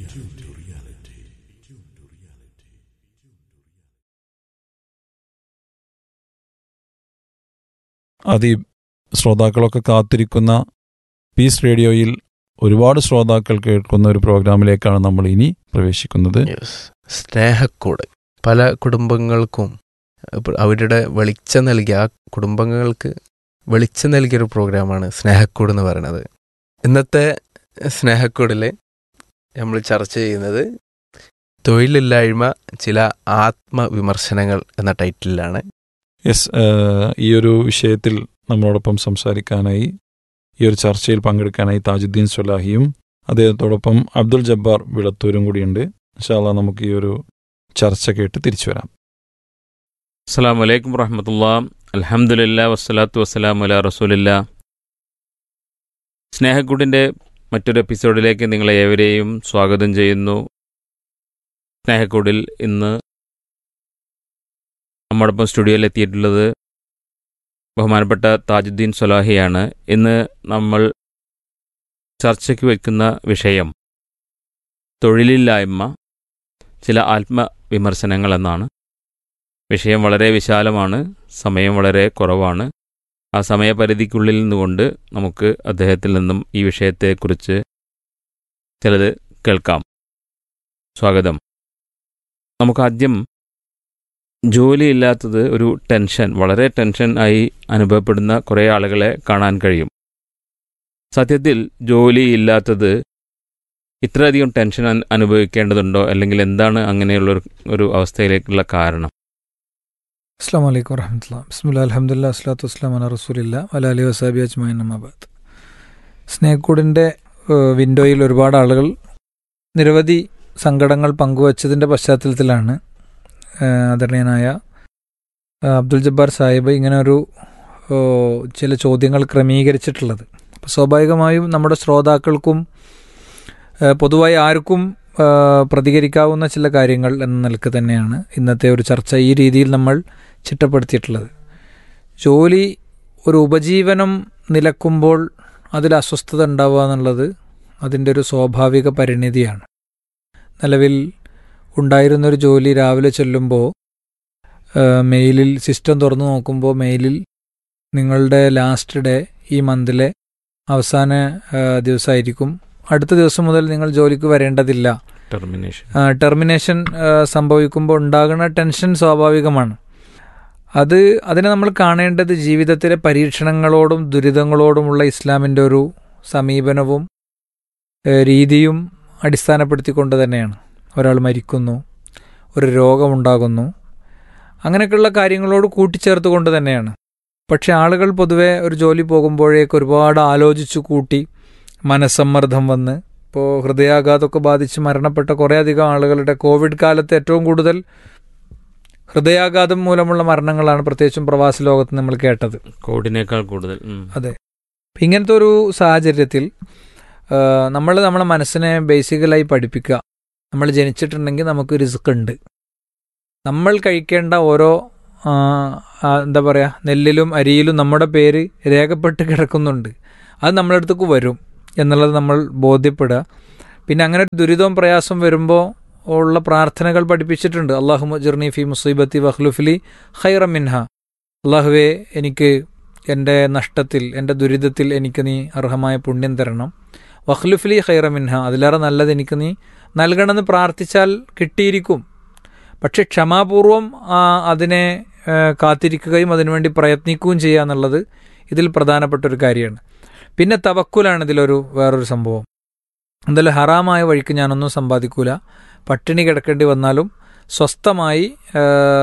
അതി ശ്രോതാക്കളൊക്കെ കാത്തിരിക്കുന്ന പീസ് റേഡിയോയിൽ ഒരുപാട് ശ്രോതാക്കൾ കേൾക്കുന്ന ഒരു പ്രോഗ്രാമിലേക്കാണ് നമ്മൾ ഇനി പ്രവേശിക്കുന്നത് യെസ് സ്നേഹക്കൂട് പല കുടുംബങ്ങൾക്കും ഇപ്പോൾ അവരുടെ വെളിച്ചം നൽകിയ ആ കുടുംബങ്ങൾക്ക് വെളിച്ചം നൽകിയൊരു പ്രോഗ്രാമാണ് സ്നേഹക്കൂട് എന്ന് പറയുന്നത് ഇന്നത്തെ സ്നേഹക്കൂടിൽ നമ്മൾ ചർച്ച ചെയ്യുന്നത് തൊഴിലില്ലായ്മ ചില ആത്മവിമർശനങ്ങൾ എന്ന ടൈറ്റിലാണ് യെസ് ഏഹ്, ഈ ഒരു വിഷയത്തിൽ നമ്മളോടൊപ്പം സംസാരിക്കാനായി ഈ ഒരു ചർച്ചയിൽ പങ്കെടുക്കാനായി താജുദ്ദീൻ സുലാഹിയും അദ്ദേഹത്തോടൊപ്പം അബ്ദുൽ ജബ്ബാർ വിളത്തൂരും കൂടിയുണ്ട് ഇൻഷാല്ല നമുക്ക് ഈ ഒരു ചർച്ച കേട്ട് തിരിച്ചു വരാം അസ്സാം വലൈക്കും വറഹമത്തുള്ള അലഹമുല്ല വസ്സലാത്തു വസ്സലാം അല റസൂലില്ല സ്നേഹക്കൂടിൻ്റെ മറ്റൊരു എപ്പിസോഡിലേക്ക് നിങ്ങളെ ഏവരെയും സ്വാഗതം ചെയ്യുന്നു സ്നേഹക്കൂടിൽ ഇന്ന് നമ്മോടൊപ്പം സ്റ്റുഡിയോയിൽ എത്തിയിട്ടുള്ളത് ബഹുമാനപ്പെട്ട താജുദ്ദീൻ സൊലാഹിയാണ് ഇന്ന് നമ്മൾ ചർച്ചയ്ക്ക് വയ്ക്കുന്ന വിഷയം തൊഴിലില്ലായ്മ ചില ആത്മവിമർശനങ്ങൾ എന്നാണ് വിഷയം വളരെ വിശാലമാണ് സമയം വളരെ കുറവാണ് ആ സമയപരിധിക്കുള്ളിൽ നിന്നുകൊണ്ട് നമുക്ക് അദ്ദേഹത്തിൽ നിന്നും ഈ വിഷയത്തെക്കുറിച്ച് ചിലത് കേൾക്കാം സ്വാഗതം നമുക്ക് ആദ്യം ജോലിയില്ലാത്തത് ഒരു ടെൻഷൻ വളരെ ടെൻഷൻ ആയി അനുഭവപ്പെടുന്ന കുറേ ആളുകളെ കാണാൻ കഴിയും സത്യത്തിൽ ജോലിയില്ലാത്തത് ഇത്രയധികം ടെൻഷൻ അൻ- അനുഭവിക്കേണ്ടതുണ്ടോ അല്ലെങ്കിൽ എന്താണ് അങ്ങനെയുള്ള ഒരു- ഒരു അവസ്ഥയിലേക്കുള്ള കാരണം അസ്സാം വലൈക്കും വരഹമുല്ല ബിസ്മില്ല അലഹമുല്ല അസ്ലാത്തു വസ്ലാം അല റസൂലില്ല അല അലി വസാബി അജ്മൈൻ അഹമ്മദ് സ്നേഹക്കൂടിൻ്റെ വിൻഡോയിൽ ഒരുപാട് ആളുകൾ നിരവധി സങ്കടങ്ങൾ പങ്കുവച്ചതിൻ്റെ പശ്ചാത്തലത്തിലാണ് ഏഹ്, ആദരണീയനായ ഏഹ്, അബ്ദുൽ ജബ്ബാർ സാഹിബ് ഇങ്ങനെ ഒരു ഏഹ്, ചില ചോദ്യങ്ങൾ ക്രമീകരിച്ചിട്ടുള്ളത് അപ്പോൾ സ്വാഭാവികമായും നമ്മുടെ ശ്രോതാക്കൾക്കും ഏഹ്, പൊതുവായി ആർക്കും ഏഹ്, പ്രതികരിക്കാവുന്ന ചില കാര്യങ്ങൾ എന്ന നിലക്ക് തന്നെയാണ് ഇന്നത്തെ ഒരു ചർച്ച ഈ രീതിയിൽ നമ്മൾ ചിട്ടപ്പെടുത്തിയിട്ടുള്ളത് ജോലി ഒരു ഉപജീവനം നിലക്കുമ്പോൾ അതിൽ അസ്വസ്ഥത ഉണ്ടാവുക എന്നുള്ളത് അതിൻ്റെ ഒരു സ്വാഭാവിക പരിണിതിയാണ് നിലവിൽ ഉണ്ടായിരുന്നൊരു ജോലി രാവിലെ ചെല്ലുമ്പോൾ മെയിലിൽ സിസ്റ്റം തുറന്നു നോക്കുമ്പോൾ മെയിലിൽ നിങ്ങളുടെ ലാസ്റ്റ് ഡേ ഈ മന്തിലെ അവസാന ആ, ദിവസമായിരിക്കും അടുത്ത ദിവസം മുതൽ നിങ്ങൾ ജോലിക്ക് വരേണ്ടതില്ല ടെർമിനേഷൻ ആ, ടെർമിനേഷൻ ആ, സംഭവിക്കുമ്പോൾ ഉണ്ടാകുന്ന ടെൻഷൻ സ്വാഭാവികമാണ് അത് അതിനെ നമ്മൾ കാണേണ്ടത് ജീവിതത്തിലെ പരീക്ഷണങ്ങളോടും ദുരിതങ്ങളോടുമുള്ള ഇസ്ലാമിൻ്റെ ഒരു സമീപനവും ഏ, രീതിയും അടിസ്ഥാനപ്പെടുത്തിക്കൊണ്ട് തന്നെയാണ് ഒരാൾ മരിക്കുന്നു ഒരു രോഗമുണ്ടാകുന്നു അങ്ങനെയൊക്കെയുള്ള കാര്യങ്ങളോട് കൂട്ടിച്ചേർത്ത് കൊണ്ട് തന്നെയാണ് പക്ഷെ ആളുകൾ പൊതുവെ ഒരു ജോലി പോകുമ്പോഴേക്ക് ഒരുപാട് ആലോചിച്ചു കൂട്ടി മനസ്സമ്മർദ്ദം വന്ന് ഇപ്പോൾ ഹൃദയാഘാതമൊക്കെ ബാധിച്ച് മരണപ്പെട്ട കുറേയധികം ആളുകളുടെ കോവിഡ് കാലത്ത് ഏറ്റവും കൂടുതൽ ഹൃദയാഘാതം മൂലമുള്ള മരണങ്ങളാണ് പ്രത്യേകിച്ചും പ്രവാസ ലോകത്ത് നമ്മൾ കേട്ടത് കോഡിനേക്കാൾ കൂടുതൽ ഉം. അതെ അപ്പം ഇങ്ങനത്തെ ഒരു സാഹചര്യത്തിൽ നമ്മൾ നമ്മളെ മനസ്സിനെ ബേസിക്കലായി പഠിപ്പിക്കുക നമ്മൾ ജനിച്ചിട്ടുണ്ടെങ്കിൽ നമുക്ക് റിസ്ക് ഉണ്ട് നമ്മൾ കഴിക്കേണ്ട ഓരോ ആ, ആ, എന്താ പറയുക നെല്ലിലും അരിയിലും നമ്മുടെ പേര് രേഖപ്പെട്ട് കിടക്കുന്നുണ്ട് അത് നമ്മുടെ അടുത്തേക്ക് വരും എന്നുള്ളത് നമ്മൾ ബോധ്യപ്പെടുക പിന്നെ അങ്ങനെ ഒരു ദുരിതവും പ്രയാസം വരുമ്പോൾ ഉള്ള പ്രാർത്ഥനകൾ പഠിപ്പിച്ചിട്ടുണ്ട് അള്ളാഹു മജർണി ഫി മുസീബത്തി വഹ്ലുഫിലി ഖൈറ മിൻഹ അള്ളാഹുവെ എനിക്ക് എൻ്റെ നഷ്ടത്തിൽ എൻ്റെ ദുരിതത്തിൽ എനിക്ക് നീ അർഹമായ പുണ്യം തരണം വഹ്ലുഫിലി ഖൈറ മിൻഹ അതിലേറെ നല്ലത് എനിക്ക് നീ നൽകണമെന്ന് പ്രാർത്ഥിച്ചാൽ കിട്ടിയിരിക്കും പക്ഷെ ക്ഷമാപൂർവം ആ, അതിനെ ആ, കാത്തിരിക്കുകയും അതിനുവേണ്ടി പ്രയത്നിക്കുകയും ചെയ്യുക എന്നുള്ളത് ഇതിൽ പ്രധാനപ്പെട്ട ഒരു കാര്യമാണ് പിന്നെ തവക്കുലാണ് ഇതിലൊരു വേറൊരു സംഭവം എന്തായാലും ഹറാമായ വഴിക്ക് ഞാനൊന്നും സമ്പാദിക്കൂല പട്ടിണി കിടക്കേണ്ടി വന്നാലും സ്വസ്ഥമായി ആ,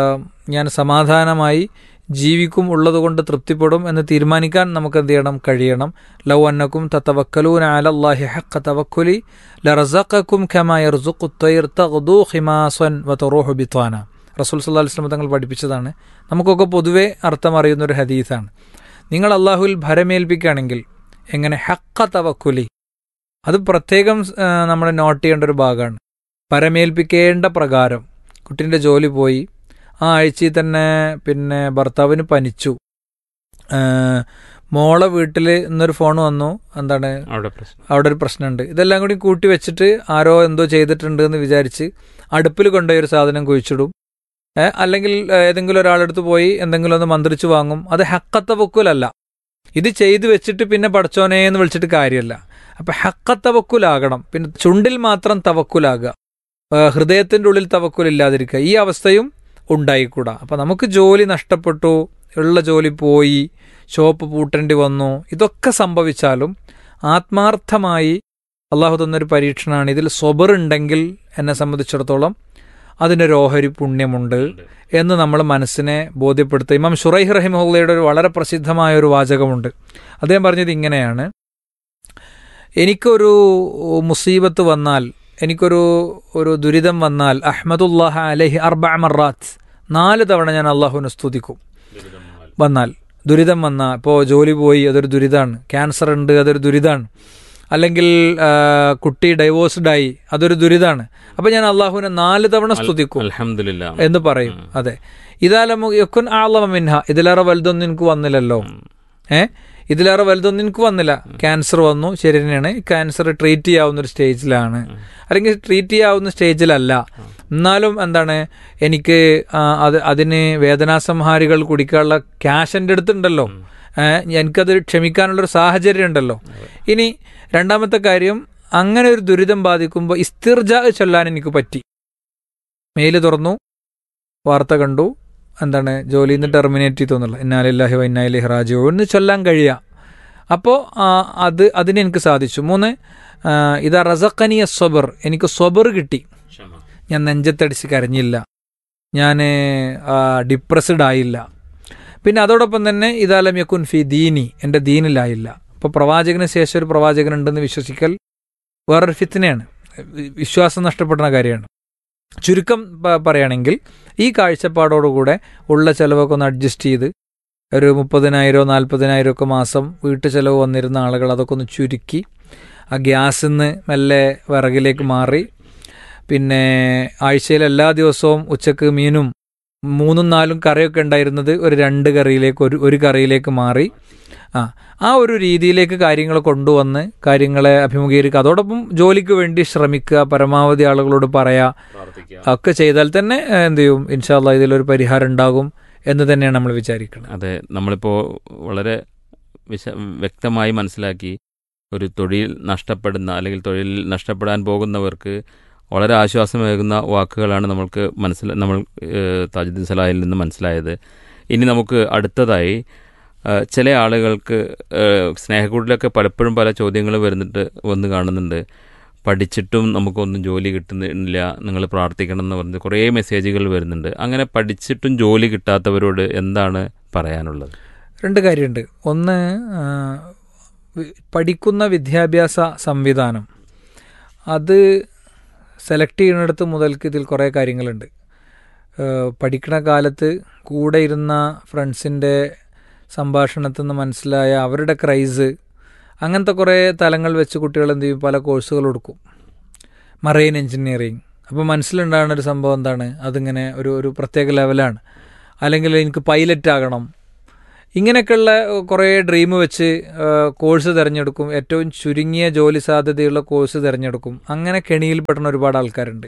ഞാൻ സമാധാനമായി ജീവിക്കും ഉള്ളതുകൊണ്ട് തൃപ്തിപ്പെടും എന്ന് തീരുമാനിക്കാൻ നമുക്ക് എന്ത് ചെയ്യണം കഴിയണം ലൗ അന്നക്കും തത്തവക്കലൂൻ അലല്ലാഹി ഹഖ തവക്കുലി ലറസഖക്കും ഖമാ യർസുഖു ത്വയ്ർ തഗ്ദു ഖിമാസൻ വതറൂഹു ബിത്വാന റസൂൽ സല്ലല്ലാഹു അലൈഹി വസല്ലം തങ്ങൾ പഠിപ്പിച്ചതാണ് നമുക്കൊക്കെ പൊതുവെ അർത്ഥം അറിയുന്ന ഒരു ഹദീസാണ് നിങ്ങൾ അള്ളാഹുവിൽ ഭരമേൽപ്പിക്കുകയാണെങ്കിൽ എങ്ങനെ ഹക്ക തവക്കുലി അത് പ്രത്യേകം ആ, നമ്മൾ നോട്ട് ചെയ്യേണ്ട ഒരു ഭാഗമാണ് പരമേൽപ്പിക്കേണ്ട പ്രകാരം കുട്ടീൻ്റെ ജോലി പോയി ആ ആഴ്ചയിൽ തന്നെ പിന്നെ ഭർത്താവിന് പനിച്ചു ആ, മോളെ വീട്ടിൽ ഇന്നൊരു ഫോൺ വന്നു എന്താണ് അവിടെ പ്രശ്നം അവിടെ ഒരു പ്രശ്നമുണ്ട് ഇതെല്ലാം കൂടി കൂട്ടി വെച്ചിട്ട് ആരോ എന്തോ ചെയ്തിട്ടുണ്ട് എന്ന് വിചാരിച്ച് അടുപ്പിൽ കൊണ്ടുപോയി ഒരു സാധനം കുഴിച്ചിടും ഏ, അല്ലെങ്കിൽ ഏ, ഏതെങ്കിലും ഒരാളെടുത്ത് പോയി എന്തെങ്കിലും ഒന്ന് മന്ത്രിച്ച് വാങ്ങും അത് ഹക്കത്ത പൊക്കുലല്ല ഇത് ചെയ്തു വെച്ചിട്ട് പിന്നെ പടച്ചോനെ എന്ന് വിളിച്ചിട്ട് കാര്യമല്ല അപ്പൊ ഹക്കത്തവക്കുലാകണം പിന്നെ ചുണ്ടിൽ മാത്രം തവക്കുലാകുക ആ, ഹൃദയത്തിന്റെ ഉള്ളിൽ തവക്കുലില്ലാതിരിക്കുക ഈ അവസ്ഥയും ഉണ്ടായിക്കൂടാ അപ്പൊ നമുക്ക് ജോലി നഷ്ടപ്പെട്ടു ഉള്ള ജോലി പോയി ഷോപ്പ് പൂട്ടേണ്ടി വന്നു ഇതൊക്കെ സംഭവിച്ചാലും ആത്മാർത്ഥമായി അള്ളാഹു തന്നൊരു പരീക്ഷണമാണ് ഇതിൽ സ്വബറുണ്ടെങ്കിൽ എന്നെ സംബന്ധിച്ചിടത്തോളം അതിനൊരു ഓഹരി പുണ്യമുണ്ട് എന്ന് നമ്മൾ മനസ്സിനെ ബോധ്യപ്പെടുത്തുക ഇമാം ഷുറൈഹ് റഹിമുള്ളയുടെ ഒരു വളരെ പ്രസിദ്ധമായ ഒരു വാചകമുണ്ട് അദ്ദേഹം പറഞ്ഞത് ഇങ്ങനെയാണ് എനിക്കൊരു മുസീബത്ത് വന്നാൽ എനിക്കൊരു ഒരു ദുരിതം വന്നാൽ അഹമ്മദുല്ലാഹ അലഹി അർബ മറാത്ത് നാല് തവണ ഞാൻ അള്ളാഹുവിനെ സ്തുതിക്കും വന്നാൽ ദുരിതം വന്നാൽ ഇപ്പോൾ ജോലി പോയി അതൊരു ദുരിതമാണ് ക്യാൻസർ ഉണ്ട് അതൊരു ദുരിതമാണ് അല്ലെങ്കിൽ ആ, കുട്ടി ഡൈവോഴ്സ്ഡ് ആയി അതൊരു ദുരിതമാണ് അപ്പൊ ഞാൻ അള്ളാഹുവിനെ നാല് തവണ സ്തുതിക്കും അലഹമില്ല എന്ന് പറയും അതെ ഇതാലമു യക്കുൻ ആളമ മിൻഹ ഇതിലേറെ വലുതൊന്നും എനിക്ക് വന്നില്ലല്ലോ ഏ ഇതിലേറെ വലുതൊന്നും എനിക്ക് വന്നില്ല ക്യാൻസർ വന്നു ശരി തന്നെയാണ് ക്യാൻസർ ട്രീറ്റ് ചെയ്യാവുന്ന ഒരു സ്റ്റേജിലാണ് അല്ലെങ്കിൽ ട്രീറ്റ് ചെയ്യാവുന്ന സ്റ്റേജിലല്ല എന്നാലും എന്താണ് എനിക്ക് ആ, അത് അതിന് വേദനാസംഹാരികൾ കുടിക്കാനുള്ള ക്യാഷ് എൻ്റെ അടുത്തുണ്ടല്ലോ ഏ, എനിക്കത് ക്ഷമിക്കാനുള്ളൊരു സാഹചര്യം ഉണ്ടല്ലോ ഇനി രണ്ടാമത്തെ കാര്യം അങ്ങനെ ഒരു ദുരിതം ബാധിക്കുമ്പോൾ ഇസ്തിർജ ചൊല്ലാൻ എനിക്ക് പറ്റി മെയിൽ തുറന്നു വാർത്ത കണ്ടു എന്താണ് ജോലിയിൽ നിന്ന് ടെർമിനേറ്റ് ചെയ്തോന്നുള്ള ഇന്നാലില്ലാഹി വൈനാലി റാജു എന്ന് ചൊല്ലാൻ കഴിയുക അപ്പോൾ അത് അതിന് എനിക്ക് സാധിച്ചു മൂന്ന് ആ, ഇതാ റസഖനിയ സ്വബർ എനിക്ക് സ്വബർ കിട്ടി ഞാൻ നെഞ്ചത്തടിച്ച് കരഞ്ഞില്ല ഞാൻ ഡിപ്രസ്ഡ് ആയില്ല പിന്നെ അതോടൊപ്പം തന്നെ ഇതാലം യക്കുൻ ഫി ദീനി എൻ്റെ ദീനിലായില്ല അപ്പോൾ പ്രവാചകന് ശേഷം ഒരു പ്രവാചകനുണ്ടെന്ന് വിശ്വസിക്കൽ വേറൊരു ഫിത്തിനെയാണ് വിശ്വാസം നഷ്ടപ്പെടുന്ന കാര്യമാണ് ചുരുക്കം പ- പറയുകയാണെങ്കിൽ ഈ കാഴ്ചപ്പാടോടുകൂടെ ഉള്ള ചിലവൊക്കെ ഒന്ന് അഡ്ജസ്റ്റ് ചെയ്ത് ഒരു മുപ്പതിനായിരോ നാൽപ്പതിനായിരോ ഒക്കെ മാസം വീട്ടു ചിലവ് വന്നിരുന്ന ആളുകൾ അതൊക്കെ ഒന്ന് ചുരുക്കി ആ ഗ്യാസിൽ നിന്ന് മെല്ലെ വിറകിലേക്ക് മാറി പിന്നെ ആഴ്ചയിൽ എല്ലാ ദിവസവും ഉച്ചക്ക് മീനും മൂന്നും നാലും കറിയൊക്കെ ഉണ്ടായിരുന്നത് ഒരു രണ്ട് കറിയിലേക്ക് ഒരു ഒരു കറിയിലേക്ക് മാറി ആ ആ ഒരു രീതിയിലേക്ക് കാര്യങ്ങൾ കൊണ്ടുവന്ന് കാര്യങ്ങളെ അഭിമുഖീകരിക്കുക അതോടൊപ്പം ജോലിക്ക് വേണ്ടി ശ്രമിക്കുക പരമാവധി ആളുകളോട് പറയാ ഒക്കെ ചെയ്താൽ തന്നെ ഏ, എന്ത് ചെയ്യും ഇൻഷാല്ല ഇതിലൊരു പരിഹാരം ഉണ്ടാകും എന്ന് തന്നെയാണ് നമ്മൾ വിചാരിക്കുന്നത് അതെ നമ്മളിപ്പോൾ വളരെ വിശ വ്യക്തമായി മനസ്സിലാക്കി ഒരു തൊഴിൽ നഷ്ടപ്പെടുന്ന അല്ലെങ്കിൽ തൊഴിൽ നഷ്ടപ്പെടാൻ പോകുന്നവർക്ക് വളരെ ആശ്വാസമേകുന്ന വാക്കുകളാണ് നമ്മൾക്ക് മനസ്സിൽ നമ്മൾ ഏഹ്, താജുദ്ദീൻ സലാഹിൽ നിന്ന് മനസ്സിലായത് ഇനി നമുക്ക് അടുത്തതായി ഏഹ്, ചില ആളുകൾക്ക് ഏഹ്, സ്നേഹക്കൂട്ടിലൊക്കെ പലപ്പോഴും പല ചോദ്യങ്ങൾ വരുന്നിട്ട് വന്ന് കാണുന്നുണ്ട് പഠിച്ചിട്ടും നമുക്കൊന്നും ജോലി കിട്ടുന്നില്ല നിങ്ങൾ പ്രാർത്ഥിക്കണം എന്ന് പറഞ്ഞ് കുറേ മെസ്സേജുകൾ വരുന്നുണ്ട് അങ്ങനെ പഠിച്ചിട്ടും ജോലി കിട്ടാത്തവരോട് എന്താണ് പറയാനുള്ളത് രണ്ട് കാര്യമുണ്ട് ഒന്ന് ആ, വി- പഠിക്കുന്ന വിദ്യാഭ്യാസ സംവിധാനം അത് സെലക്ട് ചെയ്യുന്നിടത്ത് മുതൽക്ക് ഇതിൽ കുറേ കാര്യങ്ങളുണ്ട് ഏഹ് പഠിക്കണ കാലത്ത് കൂടെ ഇരുന്ന ഫ്രണ്ട്സിൻ്റെ സംഭാഷണത്തിൽ നിന്ന് മനസ്സിലായ അവരുടെ ക്രൈസ് അങ്ങനത്തെ കുറേ തലങ്ങൾ വെച്ച് കുട്ടികൾ എന്ത് ചെയ്യും പല കോഴ്സുകൾ എടുക്കും മറൈൻ എഞ്ചിനീയറിങ് അപ്പോൾ മനസ്സിലുണ്ടാകുന്ന ഒരു സംഭവം എന്താണ് അതിങ്ങനെ ഒരു ഒരു പ്രത്യേക ലെവലാണ് അല്ലെങ്കിൽ എനിക്ക് പൈലറ്റ് ആകണം ഇങ്ങനെയൊക്കെയുള്ള കുറേ ഡ്രീം വെച്ച് കോഴ്സ് തിരഞ്ഞെടുക്കും ഏറ്റവും ചുരുങ്ങിയ ജോലി സാധ്യതയുള്ള കോഴ്സ് തിരഞ്ഞെടുക്കും അങ്ങനെ കെണിയിൽപ്പെടുന്ന ഒരുപാട് ആൾക്കാരുണ്ട്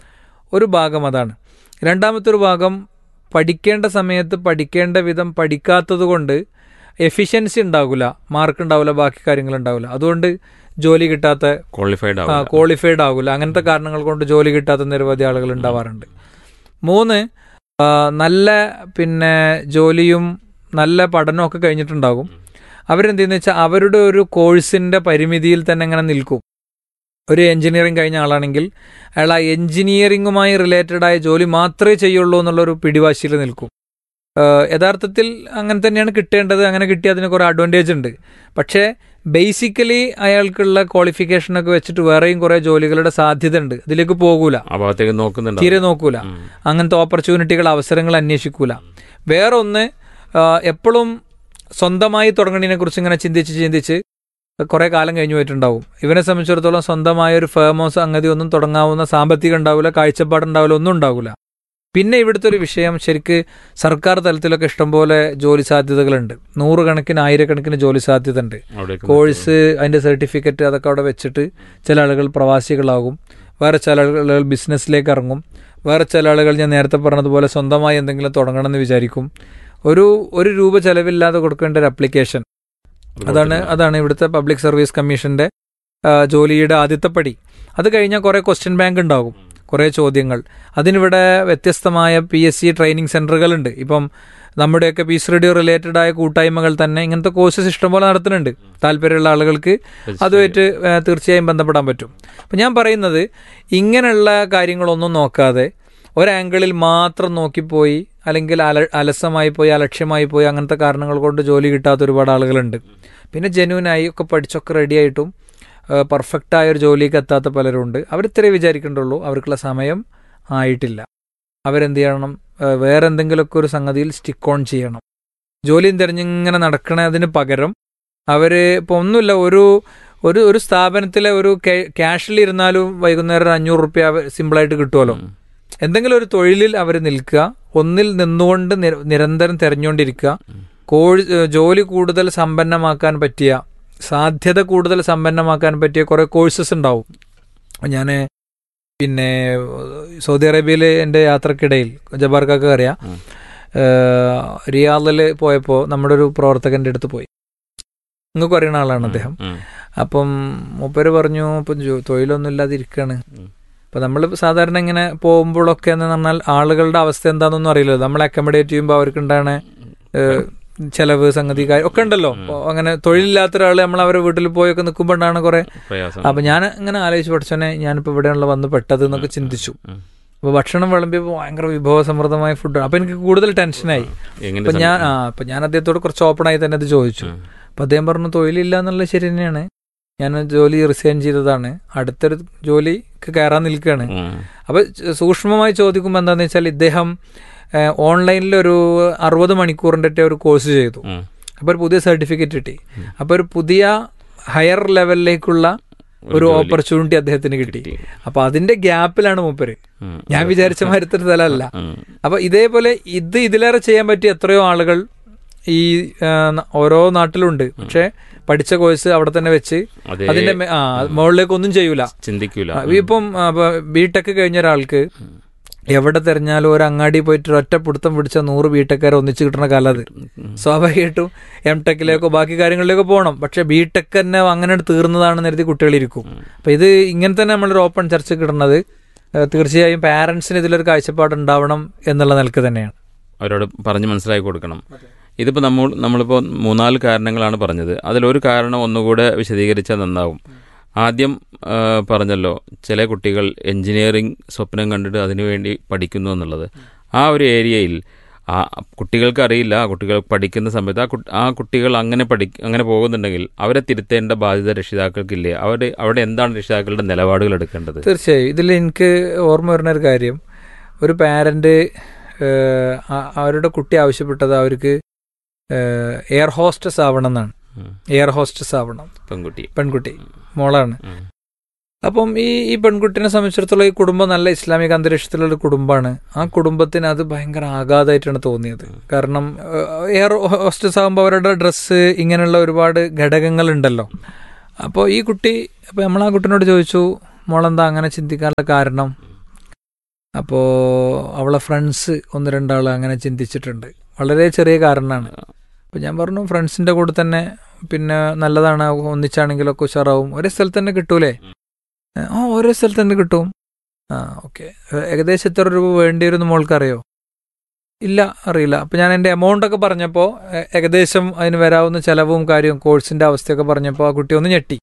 ഒരു ഭാഗം അതാണ് രണ്ടാമത്തെ ഒരു ഭാഗം പഠിക്കേണ്ട സമയത്ത് പഠിക്കേണ്ട വിധം പഠിക്കാത്തത് കൊണ്ട് എഫിഷ്യൻസി ഉണ്ടാവില്ല മാർക്ക് ഉണ്ടാവില്ല ബാക്കി കാര്യങ്ങൾ ഉണ്ടാവില്ല അതുകൊണ്ട് ജോലി കിട്ടാത്ത ക്വാളിഫൈഡ് ആ ആവും ക്വാളിഫൈഡ് ആകില്ല അങ്ങനത്തെ കാരണങ്ങൾ കൊണ്ട് ജോലി കിട്ടാത്ത നിരവധി ആളുകൾ ഉണ്ടാവാറുണ്ട് മൂന്ന് ആ, നല്ല പിന്നെ ജോലിയും നല്ല പഠനമൊക്കെ കഴിഞ്ഞിട്ടുണ്ടാകും അവരെന്ത് ചെയ്യുന്ന വെച്ചാൽ അവരുടെ ഒരു കോഴ്സിന്റെ പരിമിതിയിൽ തന്നെ അങ്ങനെ നിൽക്കും ഒരു എഞ്ചിനീയറിംഗ് കഴിഞ്ഞ ആളാണെങ്കിൽ അയാൾ ആ എഞ്ചിനീയറിംഗുമായി റിലേറ്റഡ് ആയ ജോലി മാത്രമേ ചെയ്യുള്ളൂ എന്നുള്ളൊരു പിടിവാശിയിൽ നിൽക്കും ആ, യഥാർത്ഥത്തിൽ അങ്ങനെ തന്നെയാണ് കിട്ടേണ്ടത് അങ്ങനെ കിട്ടിയ അതിന് കുറേ അഡ്വാൻറ്റേജ് ഉണ്ട് പക്ഷേ ബേസിക്കലി അയാൾക്കുള്ള ക്വാളിഫിക്കേഷനൊക്കെ വെച്ചിട്ട് വേറെയും കുറേ ജോലികളുടെ സാധ്യത ഉണ്ട് അതിലേക്ക് പോകൂല ആ ഭാഗത്തേക്ക് നോക്കുന്നുണ്ട് തീരെ നോക്കൂല അങ്ങനത്തെ ഓപ്പർച്യൂണിറ്റികൾ അവസരങ്ങൾ അന്വേഷിക്കൂല വേറെ ഒന്ന് എപ്പോഴും സ്വന്തമായി തുടങ്ങണതിനെ കുറിച്ച് ഇങ്ങനെ ചിന്തിച്ച് ചിന്തിച്ച് കുറെ കാലം കഴിഞ്ഞു പോയിട്ടുണ്ടാവും ഇവനെ സംബന്ധിച്ചിടത്തോളം സ്വന്തമായ ഒരു ഫേമോ സംഗതി ഒന്നും തുടങ്ങാവുന്ന സാമ്പത്തികം ഉണ്ടാവില്ല കാഴ്ചപ്പാടുണ്ടാവില്ല ഒന്നും ഉണ്ടാവില്ല പിന്നെ ഇവിടുത്തെ ഒരു വിഷയം ശരിക്ക് സർക്കാർ തലത്തിലൊക്കെ ഇഷ്ടംപോലെ ജോലി സാധ്യതകളുണ്ട് നൂറുകണക്കിന് ആയിരക്കണക്കിന് ജോലി സാധ്യത ഉണ്ട് അവിടേക്ക് കോഴ്സ് അതിന്റെ സർട്ടിഫിക്കറ്റ് അതൊക്കെ അവിടെ വെച്ചിട്ട് ചില ആളുകൾ പ്രവാസികളാകും വേറെ ചില ആളുകൾ ബിസിനസ്സിലേക്ക് ഇറങ്ങും വേറെ ചില ആളുകൾ ഞാൻ നേരത്തെ പറഞ്ഞതുപോലെ സ്വന്തമായി എന്തെങ്കിലും തുടങ്ങണമെന്ന് വിചാരിക്കും ഒരു ഒരു രൂപ ചെലവില്ലാതെ കൊടുക്കേണ്ട ഒരു അപ്ലിക്കേഷൻ അതാണ് അതാണ് ഇവിടുത്തെ പബ്ലിക് സർവീസ് കമ്മീഷന്റെ ആ, ജോലിയുടെ ആദ്യത്തെ പടി അത് കഴിഞ്ഞാൽ കുറേ ക്വസ്റ്റ്യൻ ബാങ്ക് ഉണ്ടാകും കുറേ ചോദ്യങ്ങൾ അതിനിവിടെ വ്യത്യസ്തമായ പി എസ് സി ട്രെയിനിങ് സെന്ററുകളുണ്ട് ഇപ്പം നമ്മുടെയൊക്കെ പീസ് റേഡിയോ റിലേറ്റഡ് ആയ കൂട്ടായ്മകൾ തന്നെ ഇങ്ങനത്തെ കോഴ്സസ് ഇഷ്ടംപോലെ നടത്തുന്നുണ്ട് താല്പര്യമുള്ള ആളുകൾക്ക് അതുമായിട്ട് ആ, തീർച്ചയായും ബന്ധപ്പെടാൻ പറ്റും അപ്പം ഞാൻ പറയുന്നത് ഇങ്ങനെയുള്ള കാര്യങ്ങളൊന്നും നോക്കാതെ ഒരാംഗിളിൽ മാത്രം നോക്കിപ്പോയി അല്ലെങ്കിൽ അല അലസമായി പോയി അലക്ഷ്യമായി പോയി അങ്ങനത്തെ കാരണങ്ങൾ കൊണ്ട് ജോലി കിട്ടാത്ത ഒരുപാട് ആളുകളുണ്ട് പിന്നെ ജെന്യൂനായി ഒക്കെ പഠിച്ചൊക്കെ റെഡിയായിട്ടും പെർഫെക്റ്റായ ഒരു ജോലിക്ക് എത്താത്ത പലരുണ്ട് അവർ ഇത്രേ വിചാരിക്കേണ്ടുള്ളൂ അവർക്കുള്ള സമയം ആയിട്ടില്ല അവരെന്ത് ചെയ്യണം ആ, വേറെ എന്തെങ്കിലുമൊക്കെ ഒരു സംഗതിയിൽ സ്റ്റിക്ക് ഓൺ ചെയ്യണം ജോലിയും തിരഞ്ഞിങ്ങനെ നടക്കണതിന് പകരം അവർ ഇപ്പോൾ ഒന്നുമില്ല ഒരു ഒരു ഒരു സ്ഥാപനത്തിലെ ഒരു ക്യാഷിൽ ഇരുന്നാലും വൈകുന്നേരം ഒരു അഞ്ഞൂറ് റുപ്യ സിമ്പിളായിട്ട് കിട്ടുമല്ലോ എന്തെങ്കിലും ഒരു തൊഴിലിൽ അവർ നിൽക്കുക ഒന്നിൽ നിന്നുകൊണ്ട് നിര- നിരന്തരം തെരഞ്ഞുകൊണ്ടിരിക്കുക കോഴ് ജോലി കൂടുതൽ സമ്പന്നമാക്കാൻ പറ്റിയ സാധ്യത കൂടുതൽ സമ്പന്നമാക്കാൻ പറ്റിയ കുറേ കോഴ്സസ് ഉണ്ടാവും ഞാൻ പിന്നെ സൗദി അറേബ്യയിൽ എൻ്റെ യാത്രക്കിടയിൽ ജബാർക്കൊക്കെ അറിയാം ഉം. റിയാദിൽ പോയപ്പോൾ നമ്മുടെ ഒരു പ്രവർത്തകന്റെ അടുത്ത് പോയി നിങ്ങൾക്ക് അറിയുന്ന ആളാണ് അദ്ദേഹം ഉം. അപ്പം മൂപ്പര് പറഞ്ഞു ഇപ്പം ജോ- തൊഴിലൊന്നും ഇല്ലാതെ ഇരിക്കുകയാണ് ഉം. അപ്പൊ നമ്മൾ സാധാരണ ഇങ്ങനെ പോകുമ്പോഴൊക്കെ എന്ന് പറഞ്ഞാൽ ആളുകളുടെ അവസ്ഥ എന്താണെന്നൊന്നും അറിയില്ല നമ്മൾ അക്കോമഡേറ്റ് ചെയ്യുമ്പോൾ അവർക്ക് ഉണ്ടാണ് ചെലവ് സംഗതി കാര്യം ഒക്കെ ഉണ്ടല്ലോ അപ്പൊ അങ്ങനെ തൊഴിലില്ലാത്ത ഒരാൾ നമ്മൾ അവരെ വീട്ടിൽ പോയൊക്കെ നിൽക്കുമ്പോൾ ഉണ്ടാണ് കുറെ പ്രയാസം അപ്പൊ ഞാൻ ഇങ്ങനെ ആലോചിച്ച് പഠിച്ചോനെ ഞാനിപ്പോ ഇവിടെയുള്ള വന്ന് പെട്ടത് എന്നൊക്കെ ചിന്തിച്ചു ഉം. അപ്പൊ ഭക്ഷണം വിളമ്പിയപ്പോൾ ഭയങ്കര വിഭവസമൃദ്ധമായ ഫുഡ് അപ്പൊ എനിക്ക് കൂടുതൽ ടെൻഷനായി എങ്ങനെ അപ്പൊ ഞാൻ ആ അപ്പൊ ഞാൻ അദ്ദേഹത്തോട് കുറച്ച് ഓപ്പണായി തന്നെ അത് ചോദിച്ചു ഉം. അപ്പൊ അദ്ദേഹം പറഞ്ഞു തൊഴിലില്ല എന്നുള്ളത് ശരി തന്നെയാണ് ഞാൻ ജോലി റിസൈൻ ചെയ്തതാണ് അടുത്തൊരു ജോലിക്ക് കയറാൻ നിൽക്കുകയാണ് ഉം. അപ്പൊ ച- സൂക്ഷ്മമായി ചോദിക്കുമ്പോൾ എന്താണെന്ന് വെച്ചാൽ ഇദ്ദേഹം ഓൺലൈനിൽ ഒരു അറുപത് മണിക്കൂറിൻ്റെ ഒരു കോഴ്സ് ചെയ്തു ഉം. അപ്പോൾ ഒരു പുതിയ സർട്ടിഫിക്കറ്റ് കിട്ടി അപ്പോൾ ഒരു പുതിയ ഹയർ ലെവലിലേക്കുള്ള ഒരു ജോലി. ഓപ്പർച്യൂണിറ്റി അദ്ദേഹത്തിന് കിട്ടി കിട്ടി. അപ്പൊ അതിന്റെ ഗ്യാപ്പിലാണ് മൂപ്പര് ഉം. ഞാൻ വിചാരിച്ച മാരത്തൊരു സ്ഥലമല്ല ഉം. അപ്പൊ ഇതേപോലെ ഇത് ഇതിലേറെ ചെയ്യാൻ പറ്റിയ എത്രയോ ആളുകൾ ഈ ആ, ന- ഓരോ നാട്ടിലുണ്ട് പക്ഷെ പഠിച്ച കോഴ്സ് അവിടെ തന്നെ വെച്ച് അതേ അതിന്റെ മേ- ആ മുകളിലേക്ക് ഒന്നും ചെയ്യൂല ചിന്തിക്കൂല ആ, ഇപ്പം ബിടെക് കഴിഞ്ഞ ഒരാൾക്ക് എവിടെ തെരഞ്ഞാലും ഒരു അങ്ങാടി പോയിട്ട് ഒറ്റ പിടുത്തം പിടിച്ച നൂറ് ബിടെക്കാരെ ഒന്നിച്ച് കിട്ടുന്ന കാലം അത് സ്വാഭാവികമായിട്ടും എം ടെക്കിലേക്കോ ബാക്കി കാര്യങ്ങളിലേക്കോ പോകണം പക്ഷെ ബിടെക് തന്നെ അങ്ങനെ തീർന്നതാണെന്ന് കരുതി കുട്ടികളിരിക്കും അപ്പൊ ഇത് ഇങ്ങനെ തന്നെ നമ്മളൊരു ഓപ്പൺ ചർച്ച കിട്ടുന്നത് ഏഹ്, തീർച്ചയായും പാരന്റ്സിന് ഇതിലൊരു കാഴ്ചപ്പാട് ഉണ്ടാവണം എന്നുള്ള നിലക്ക് തന്നെയാണ് അവരോട് പറഞ്ഞ് മനസ്സിലാക്കി കൊടുക്കണം ഇതിപ്പോൾ നമ്മൾ നമ്മളിപ്പോൾ മൂന്നാല് കാരണങ്ങളാണ് പറഞ്ഞത് അതിലൊരു കാരണം ഒന്നുകൂടെ വിശദീകരിച്ചാൽ നന്നാവും ആദ്യം ആ, പറഞ്ഞല്ലോ ചില കുട്ടികൾ എഞ്ചിനീയറിംഗ് സ്വപ്നം കണ്ടിട്ട് അതിനുവേണ്ടി പഠിക്കുന്നു എന്നുള്ളത് ആ ഒരു ഏരിയയിൽ ആ കുട്ടികൾക്ക് അറിയില്ല ആ കുട്ടികൾ പഠിക്കുന്ന സമയത്ത് ആ കുട്ടി ആ കുട്ടികൾ അങ്ങനെ പഠി അങ്ങനെ പോകുന്നുണ്ടെങ്കിൽ അവരെ തിരുത്തേണ്ട ബാധ്യത രക്ഷിതാക്കൾക്കില്ലേ അവരുടെ അവിടെ എന്താണ് രക്ഷിതാക്കളുടെ നിലപാടുകൾ എടുക്കേണ്ടത് തീർച്ചയായും ഇതിൽ എനിക്ക് ഓർമ്മ വരുന്ന ഒരു കാര്യം ഒരു പാരന്റ് അവരുടെ കുട്ടി ആവശ്യപ്പെട്ടത് അവർക്ക് എയർ ഹോസ്റ്റസ് ആവണം എന്നാണ് ഉം. എയർ ഹോസ്റ്റസ് ആവണം പെൺകുട്ടി പെൺകുട്ടി മോളാണ് ഉം. അപ്പം ഈ ഈ പെൺകുട്ടിനെ സംബന്ധിച്ചിടത്തോളം ഈ കുടുംബം നല്ല ഇസ്ലാമിക അന്തരീക്ഷത്തിലുള്ള ഒരു കുടുംബമാണ് ആ കുടുംബത്തിന് അത് ഭയങ്കര ആഘാതമായിട്ടാണ് തോന്നിയത് കാരണം ഏഹ്, എയർ ഹോസ്റ്റസ് ആകുമ്പോൾ അവരുടെ ഡ്രസ്സ് ഇങ്ങനെയുള്ള ഒരുപാട് ഘടകങ്ങളുണ്ടല്ലോ അപ്പോൾ ഈ കുട്ടി അപ്പോൾ നമ്മൾ ആ കുട്ടിനോട് ചോദിച്ചു മോളെന്താ അങ്ങനെ ചിന്തിക്കാനുള്ള കാരണം അപ്പോൾ അവളെ ഫ്രണ്ട്സ് ഒന്ന് രണ്ടാൾ അങ്ങനെ ചിന്തിച്ചിട്ടുണ്ട് വളരെ ചെറിയ കാരണമാണ് അപ്പോൾ ഞാൻ പറഞ്ഞു ഫ്രണ്ട്സിൻ്റെ കൂടെ തന്നെ പിന്നെ നല്ലതാണ് ഒന്നിച്ചാണെങ്കിലൊക്കെ ഉഷാറാവും ഒരേ സ്ഥലത്ത് തന്നെ കിട്ടൂലേ ആ ഒരേ സ്ഥലത്ത് തന്നെ കിട്ടും ആ ഓക്കെ ഏകദേശം എത്ര രൂപ വേണ്ടി വരുമെന്ന് മോൾക്കറിയോ ഇല്ല അറിയില്ല അപ്പം ഞാൻ എൻ്റെ എമൗണ്ട് ഒക്കെ പറഞ്ഞപ്പോൾ ഏ- ഏകദേശം അതിന് വരാവുന്ന ചിലവും കാര്യവും കോഴ്സിൻ്റെ അവസ്ഥയൊക്കെ പറഞ്ഞപ്പോൾ ആ കുട്ടി ഒന്ന് ഞെട്ടി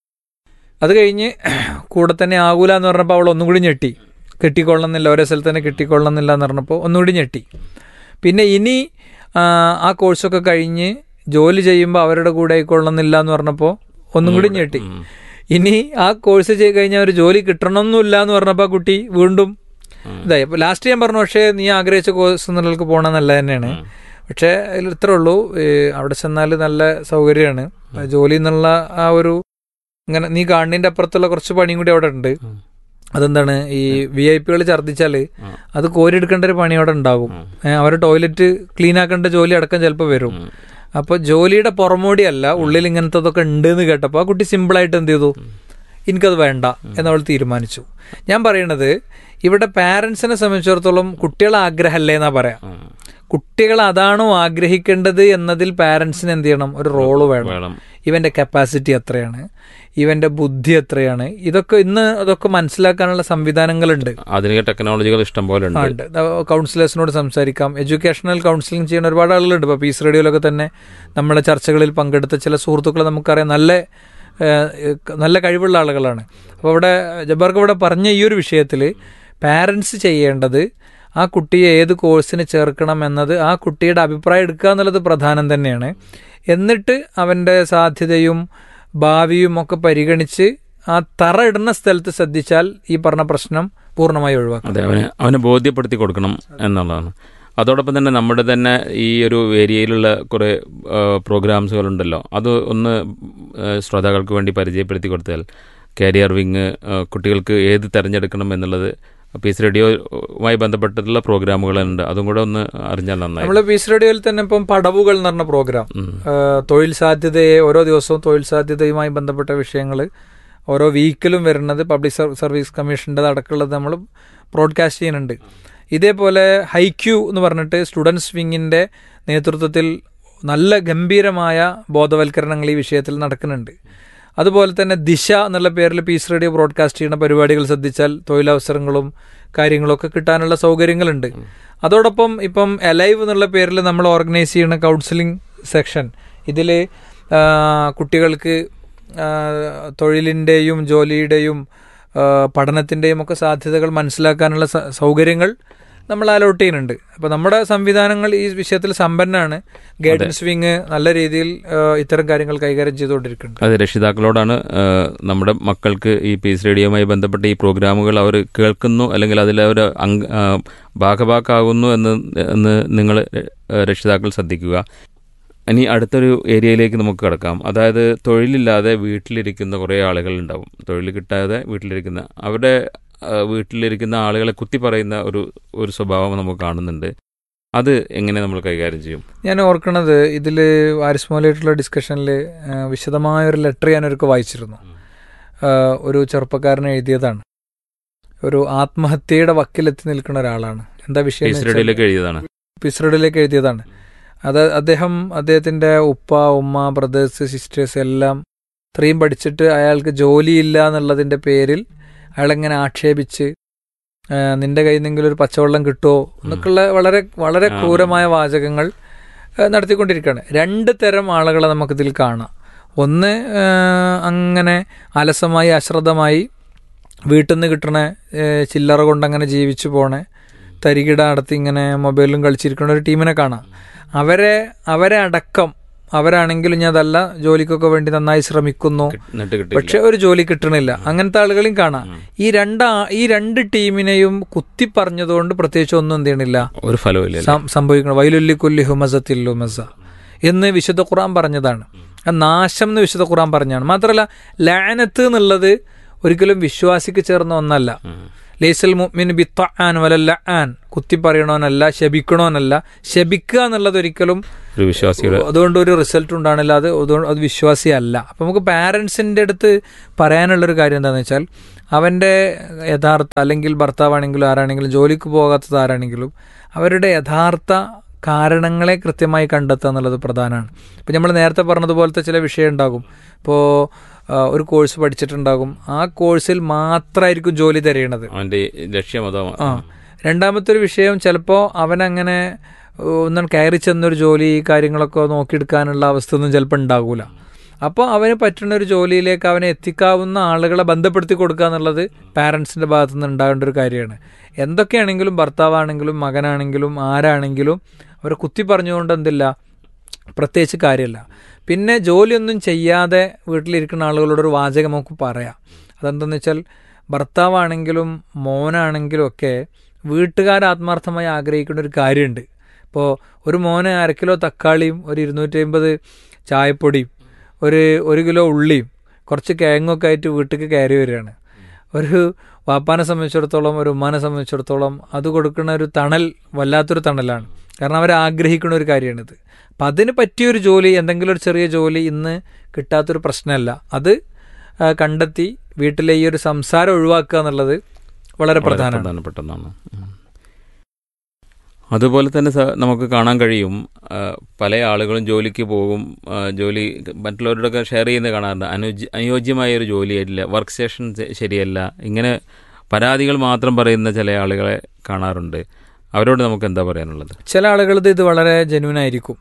അത് കഴിഞ്ഞ് കൂടെ തന്നെ ആകൂല എന്ന് പറഞ്ഞപ്പോൾ അവൾ ഒന്നും കൂടി ഞെട്ടി കിട്ടിക്കൊള്ളണമെന്നില്ല ഒരേ സ്ഥലത്ത് തന്നെ കിട്ടിക്കൊള്ളണമെന്നില്ല എന്ന് പറഞ്ഞപ്പോൾ ഒന്നുകൂടി ഞെട്ടി പിന്നെ ഇനി ആ, ആ കോഴ്സൊക്കെ കഴിഞ്ഞ് ജോലി ചെയ്യുമ്പോൾ അവരുടെ കൂടെ ആയിക്കൊള്ളണമെന്നില്ല എന്ന് പറഞ്ഞപ്പോൾ ഒന്നും കൂടി ഞെട്ടി ഉം. ഇനി ആ കോഴ്സ് ചെയ്ത് കഴിഞ്ഞാൽ ഒരു ജോലി കിട്ടണമെന്നില്ല എന്ന് പറഞ്ഞപ്പോൾ ആ കുട്ടി വീണ്ടും ഇതായി അപ്പോൾ ലാസ്റ്റ് ഞാൻ പറഞ്ഞു പക്ഷേ നീ ആഗ്രഹിച്ച കോഴ്സ് എന്നുള്ളവർക്ക് പോകണം നല്ല തന്നെയാണ് പക്ഷേ അതിൽ ഇത്രേ ഉള്ളൂ ഏ, അവിടെ ചെന്നാൽ നല്ല സൗകര്യമാണ് ജോലി എന്നുള്ള ആ ഒരു ഇങ്ങനെ നീ കാണുന്നതിൻ്റെ അപ്പുറത്തുള്ള കുറച്ച് പണിയും കൂടി അവിടെ ഉണ്ട് ഉം. അതെന്താണ് ഈ വി ഐ പികൾ ഛർദ്ദിച്ചാൽ ഉം. അത് കോരിയെടുക്കേണ്ട ഒരു പണി അവിടെ ഉണ്ടാവും ഉം. അവർ ടോയ്ലറ്റ് ക്ലീൻ ആക്കേണ്ട ജോലി അടക്കം ചിലപ്പോൾ വരും ഉം. അപ്പോൾ ജോലിയുടെ പുറമോടിയല്ല ഉള്ളിൽ ഇങ്ങനത്തതൊക്കെ ഉണ്ട് എന്ന് കേട്ടപ്പോൾ ആ കുട്ടി സിമ്പിളായിട്ട് എന്ത് ചെയ്തു എനിക്കത് വേണ്ട എന്നവൾ തീരുമാനിച്ചു ഞാൻ പറയണത് ഇവിടെ പാരൻസിനെ സംബന്ധിച്ചിടത്തോളം കുട്ടികളെ ആഗ്രഹമല്ലേ എന്നാ പറയാം ഉം. കുട്ടികൾ അതാണോ ആഗ്രഹിക്കേണ്ടത് എന്നതിൽ പാരൻസിന് എന്ത് ചെയ്യണം ഒരു റോള് വേണം വേണം ഇവന്റെ കപ്പാസിറ്റി എത്രയാണ് ഇവന്റെ ബുദ്ധി എത്രയാണ് ഇതൊക്കെ ഇന്ന് അതൊക്കെ മനസ്സിലാക്കാനുള്ള സംവിധാനങ്ങളുണ്ട് ആധുനിക ടെക്നോളജികൾ ഇഷ്ടം പോലെ ആ, ഉണ്ട് ഉണ്ട് കൗൺസിലേഴ്സിനോട് സംസാരിക്കാം എഡ്യൂക്കേഷണൽ കൗൺസിലിംഗ് ചെയ്യുന്ന ഒരുപാട് ആളുകളുണ്ട് ഇപ്പോൾ പീസ് റേഡിയോയിലൊക്കെ തന്നെ നമ്മുടെ ചർച്ചകളിൽ പങ്കെടുത്ത ചില സുഹൃത്തുക്കളെ നമുക്കറിയാം നല്ല ഏഹ്, ഏഹ്, നല്ല കഴിവുള്ള ആളുകളാണ് അപ്പോൾ ഇവിടെ ജബ്ബാർക്ക് ഇവിടെ പറഞ്ഞ ഈ ഒരു വിഷയത്തിൽ പാരൻസ് ചെയ്യേണ്ടത് ആ കുട്ടിയെ ഏത് കോഴ്സിന് ചേർക്കണം എന്നത് ആ കുട്ടിയുടെ അഭിപ്രായം എടുക്കുക എന്നുള്ളത് പ്രധാനം തന്നെയാണ് എന്നിട്ട് അവൻ്റെ സാധ്യതയും ഭാവിയും ഒക്കെ പരിഗണിച്ച് ആ തറ ഇടുന്ന സ്ഥലത്ത് ശ്രദ്ധിച്ചാൽ ഈ പറഞ്ഞ പ്രശ്നം പൂർണ്ണമായി ഒഴിവാക്കാം അതെ അവനെ അവനെ ബോധ്യപ്പെടുത്തി കൊടുക്കണം എന്നുള്ളതാണ് അതോടൊപ്പം തന്നെ നമ്മുടെ തന്നെ ഈ ഒരു ഏരിയയിലുള്ള കുറേ പ്രോഗ്രാംസുകളുണ്ടല്ലോ അത് ഒന്ന് ആ, ശ്രോതാക്കൾക്ക് വേണ്ടി പരിചയപ്പെടുത്തി കൊടുത്താൽ കാരിയർ വിങ് കുട്ടികൾക്ക് ഏത് തിരഞ്ഞെടുക്കണം എന്നുള്ളത് പീസ് റേഡിയോയുമായി ബന്ധപ്പെട്ടിട്ടുള്ള പ്രോഗ്രാമുകളുണ്ട് അതും കൂടെ ഒന്ന് അറിഞ്ഞാൽ നന്നായി നമ്മൾ പീസ് റേഡിയോയിൽ തന്നെ ഇപ്പം പടവുകൾ എന്ന് പറഞ്ഞ പ്രോഗ്രാം ഉം. ഏഹ് തൊഴിൽ സാധ്യതയെ ഓരോ ദിവസവും തൊഴിൽ സാധ്യതയുമായി ബന്ധപ്പെട്ട വിഷയങ്ങൾ ഓരോ വീക്കിലും വരുന്നത് പബ്ലിക് സർ- സർവീസ് കമ്മീഷൻ്റെ അടക്കമുള്ളത് നമ്മൾ ബ്രോഡ്കാസ്റ്റ് ചെയ്യുന്നുണ്ട് ഇതേപോലെ ഹൈക്യൂ എന്ന് പറഞ്ഞിട്ട് സ്റ്റുഡൻസ് വിങ്ങിൻ്റെ നേതൃത്വത്തിൽ നല്ല ഗംഭീരമായ ബോധവൽക്കരണങ്ങൾ ഈ വിഷയത്തിൽ നടക്കുന്നുണ്ട് അതുപോലെ തന്നെ ദിശ എന്നുള്ള പേരിൽ പീസ് റേഡിയോ ബ്രോഡ്കാസ്റ്റ് ചെയ്യുന്ന പരിപാടികൾ ശ്രദ്ധിച്ചാൽ തൊഴിലവസരങ്ങളും കാര്യങ്ങളൊക്കെ കിട്ടാനുള്ള സൗകര്യങ്ങളുണ്ട് അതോടൊപ്പം ഇപ്പം അലൈവ് എന്നുള്ള പേരിൽ നമ്മൾ ഓർഗനൈസ് ചെയ്യുന്ന കൗൺസിലിംഗ് സെക്ഷൻ ഇതിൽ കുട്ടികൾക്ക് ആ, തൊഴിലിൻ്റെയും ജോലിയുടെയും ആ, പഠനത്തിൻ്റെയും ഒക്കെ സാധ്യതകൾ മനസ്സിലാക്കാനുള്ള സ- സൗകര്യങ്ങൾ നമ്മൾ അലോട്ട് ചെയ്യുന്നുണ്ട് അപ്പോൾ നമ്മുടെ സംവിധാനങ്ങൾ ഈ വിഷയത്തിൽ സമ്പന്നമാണ് ഗൈഡൻസ് വിങ് നല്ല രീതിയിൽ ആ, ഇത്തരം കാര്യങ്ങൾ കൈകാര്യം ചെയ്തുകൊണ്ടിരിക്കുന്നുണ്ട് അത് രക്ഷിതാക്കളോടാണ് ആ, നമ്മുടെ മക്കൾക്ക് ഈ പീസ് റേഡിയോയുമായി ബന്ധപ്പെട്ട ഈ പ്രോഗ്രാമുകൾ അവർ കേൾക്കുന്നു അല്ലെങ്കിൽ അതിൽ അവർ അംഗ ആ, ഭാഗഭാക്കാകുന്നു എന്ന് എന്ന് നിങ്ങൾ രക്ഷിതാക്കൾ ശ്രദ്ധിക്കുക ഇനി അടുത്തൊരു ഏരിയയിലേക്ക് നമുക്ക് കിടക്കാം അതായത് തൊഴിലില്ലാതെ വീട്ടിലിരിക്കുന്ന കുറേ ആളുകൾ ഉണ്ടാവും തൊഴിൽ കിട്ടാതെ വീട്ടിലിരിക്കുന്ന അവരുടെ ആ, വീട്ടിലിരിക്കുന്ന ആളുകളെ കുത്തി പറയുന്ന ഒരു ഒരു സ്വഭാവം നമുക്ക് കാണുന്നുണ്ട് അത് എങ്ങനെ നമ്മൾ കൈകാര്യം ചെയ്യും ഞാൻ ഓർക്കണത് ഇതിൽ ആരിസ്മോലായിട്ടുള്ള ഡിസ്കഷനിൽ വിശദമായ ഒരു ലെറ്റർ ഞാനൊരുക്കെ വായിച്ചിരുന്നു ആ, ഒരു ചെറുപ്പക്കാരൻ എഴുതിയതാണ് ഒരു ആത്മഹത്യയുടെ വക്കിലെത്തി നിൽക്കുന്ന ഒരാളാണ് എന്താ വിഷയം എന്ന് പീസ് വെച്ചാൽ- റേഡിയോയിലേക്ക് എഴുതിയതാണ് പിസ്രഡിലേക്ക് എഴുതിയതാണ് അത് അദ്ദേഹം അദ്ദേഹത്തിന്റെ ഉപ്പ ഉമ്മ ബ്രദേഴ്സ് സിസ്റ്റേഴ്സ് എല്ലാം ഇത്രയും പഠിച്ചിട്ട് അയാൾക്ക് ജോലിയില്ല എന്നുള്ളതിന്റെ പേരിൽ അയാളെങ്ങനെ ആക്ഷേപിച്ച് ആ, നിന്റെ കയ്യിൽ നിന്നെങ്കിലും ഒരു പച്ചവെള്ളം കിട്ടുമോ എന്നൊക്കെയുള്ള വളരെ വളരെ ആ. ക്രൂരമായ വാചകങ്ങൾ ആ, നടത്തിക്കൊണ്ടിരിക്കുകയാണ് രണ്ട് തരം ആളുകളെ നമുക്കിതിൽ കാണാം ഒന്ന് ആ, അങ്ങനെ അലസമായി അശ്രദ്ധമായി വീട്ടിൽ നിന്ന് കിട്ടണ ഏ, ചില്ലറ കൊണ്ട് അങ്ങനെ ജീവിച്ചു പോണേ തരികിട നടത്തി ഇങ്ങനെ മൊബൈലിലും കളിച്ചിരിക്കുന്ന ഒരു ടീമിനെ കാണാം അവരെ അവരെ അടക്കം അവരാണെങ്കിലും ഞാൻ അതല്ല ജോലിക്കൊക്കെ വേണ്ടി നന്നായി ശ്രമിക്കുന്നു എന്നിട്ട് കിട്ടില്ല പക്ഷെ ഒരു ജോലി കിട്ടണില്ല അങ്ങനത്തെ ആളുകളെയും കാണാം ഈ രണ്ട് ആ- ഈ രണ്ട് ടീമിനെയും കുത്തി പറഞ്ഞതുകൊണ്ട് പ്രത്യേകിച്ച് ഒന്നും എന്ത് ചെയ്യണില്ല ഒരു ഫലവും ഇല്ല സം- സംഭവിക്കണം വൈലുല്ലി കൊല്ലി ഹുമസത്തിൽ ലുമസ എന്ന് വിശുദ്ധ ഖുർആൻ പറഞ്ഞതാണ് ആ നാശം എന്ന് വിശുദ്ധ ഖുർആൻ പറഞ്ഞാണ് മാത്രമല്ല ലാനത്ത് എന്നുള്ളത് ഒരിക്കലും വിശ്വാസിക്ക് ചേർന്ന ഒന്നല്ല ലേസൽ മുഅ്മിൻ ബിത്തആൻ വലല്ല ആൻ കുത്തി പറയണവനല്ല ശപിക്കണവനല്ല ശപിക്കുക എന്നുള്ളത് ഒരിക്കലും ഒരു വിശ്വാസിയുടെ അതുകൊണ്ട് ഒരു റിസൾട്ട് ഉണ്ടാണില്ല അത് അതുകൊണ്ട് അത് വിശ്വാസിയല്ല അപ്പം നമുക്ക് പാരൻസിൻ്റെ അടുത്ത് പറയാനുള്ളൊരു കാര്യം എന്താണെന്ന് വെച്ചാൽ അവൻ്റെ യഥാർത്ഥ അല്ലെങ്കിൽ ഭർത്താവാണെങ്കിലും ആരാണെങ്കിലും ജോലിക്ക് പോകാത്തത് ആരാണെങ്കിലും അവരുടെ യഥാർത്ഥ കാരണങ്ങളെ കൃത്യമായി കണ്ടെത്തുക എന്നുള്ളത് പ്രധാനമാണ് ഇപ്പം നമ്മൾ നേരത്തെ പറഞ്ഞതുപോലത്തെ ചില വിഷയം ഉണ്ടാകും ഇപ്പോൾ ഒരു കോഴ്സ് പഠിച്ചിട്ടുണ്ടാകും ആ കോഴ്സിൽ മാത്രമായിരിക്കും ജോലി തിരയണത് അവന്റെ ലക്ഷ്യം അതാ ആ രണ്ടാമത്തെ ഒരു വിഷയം ചിലപ്പോൾ അവനങ്ങനെ ഒന്നും കയറി ചെന്നൊരു ജോലി ഈ കാര്യങ്ങളൊക്കെ നോക്കിയെടുക്കാനുള്ള അവസ്ഥ ഒന്നും ചിലപ്പോൾ ഉണ്ടാകൂല അപ്പോൾ അവന് പറ്റുന്ന ഒരു ജോലിയിലേക്ക് അവനെ എത്തിക്കാവുന്ന ആളുകളെ ബന്ധപ്പെടുത്തി കൊടുക്കുക എന്നുള്ളത് പാരൻസിൻ്റെ ഭാഗത്തു നിന്ന് ഉണ്ടാകേണ്ട ഒരു കാര്യമാണ് എന്തൊക്കെയാണെങ്കിലും ഭർത്താവാണെങ്കിലും മകനാണെങ്കിലും ആരാണെങ്കിലും അവരെ കുത്തി പറഞ്ഞുകൊണ്ട് എന്തില്ല പ്രത്യേകിച്ച് കാര്യമില്ല പിന്നെ ജോലിയൊന്നും ചെയ്യാതെ വീട്ടിലിരിക്കുന്ന ആളുകളോട് ഒരു വാചകം നമുക്ക് പറയാം അതെന്താണെന്ന് വെച്ചാൽ ഭർത്താവാണെങ്കിലും മോനാണെങ്കിലും ഒക്കെ വീട്ടുകാർ ആത്മാർത്ഥമായി ആഗ്രഹിക്കുന്ന ഒരു കാര്യമുണ്ട് ഇപ്പോൾ ഒരു മോന് അര കിലോ തക്കാളിയും ഒരു ഇരുന്നൂറ്റി അമ്പത് ചായപ്പൊടിയും ഒരു ഒരു കിലോ ഉള്ളിയും കുറച്ച് കിഴങ്ങൊക്കെ ആയിട്ട് വീട്ടിലേക്ക് കയറി വരികയാണ് ഒരു വാപ്പാനെ സംബന്ധിച്ചിടത്തോളം ഒരു ഉമ്മാനെ സംബന്ധിച്ചിടത്തോളം അത് കൊടുക്കുന്ന ഒരു തണൽ വല്ലാത്തൊരു തണലാണ് കാരണം അവർ ആഗ്രഹിക്കുന്ന ഒരു കാര്യമാണിത് അപ്പം അതിന് പറ്റിയൊരു ജോലി എന്തെങ്കിലും ഒരു ചെറിയ ജോലി ഇന്ന് കിട്ടാത്തൊരു പ്രശ്നമല്ല അത് കണ്ടെത്തി വീട്ടിലെ ഈ ഒരു സംസാരം ഒഴിവാക്കുക എന്നുള്ളത് വളരെ പ്രധാനമാണ് പ്രധാനപ്പെട്ടതാണ് അതുപോലെ തന്നെ നമുക്ക് കാണാൻ കഴിയും പല ആളുകളും ജോലിക്ക് പോകും ജോലി മറ്റുള്ളവരോടൊക്കെ ഷെയർ ചെയ്യുന്നത് കാണാറുണ്ട് അനുയോജ്യ അനുയോജ്യമായ ഒരു ജോലിയായിട്ടില്ല വർക്ക് സ്റ്റേഷൻ ശരിയല്ല ഇങ്ങനെ പരാതികൾ മാത്രം പറയുന്ന ചില ആളുകളെ കാണാറുണ്ട് അവരോട് നമുക്ക് എന്താ പറയാനുള്ളത് ചില ആളുകളത് ഇത് വളരെ ജെന്യൂൻ ആയിരിക്കും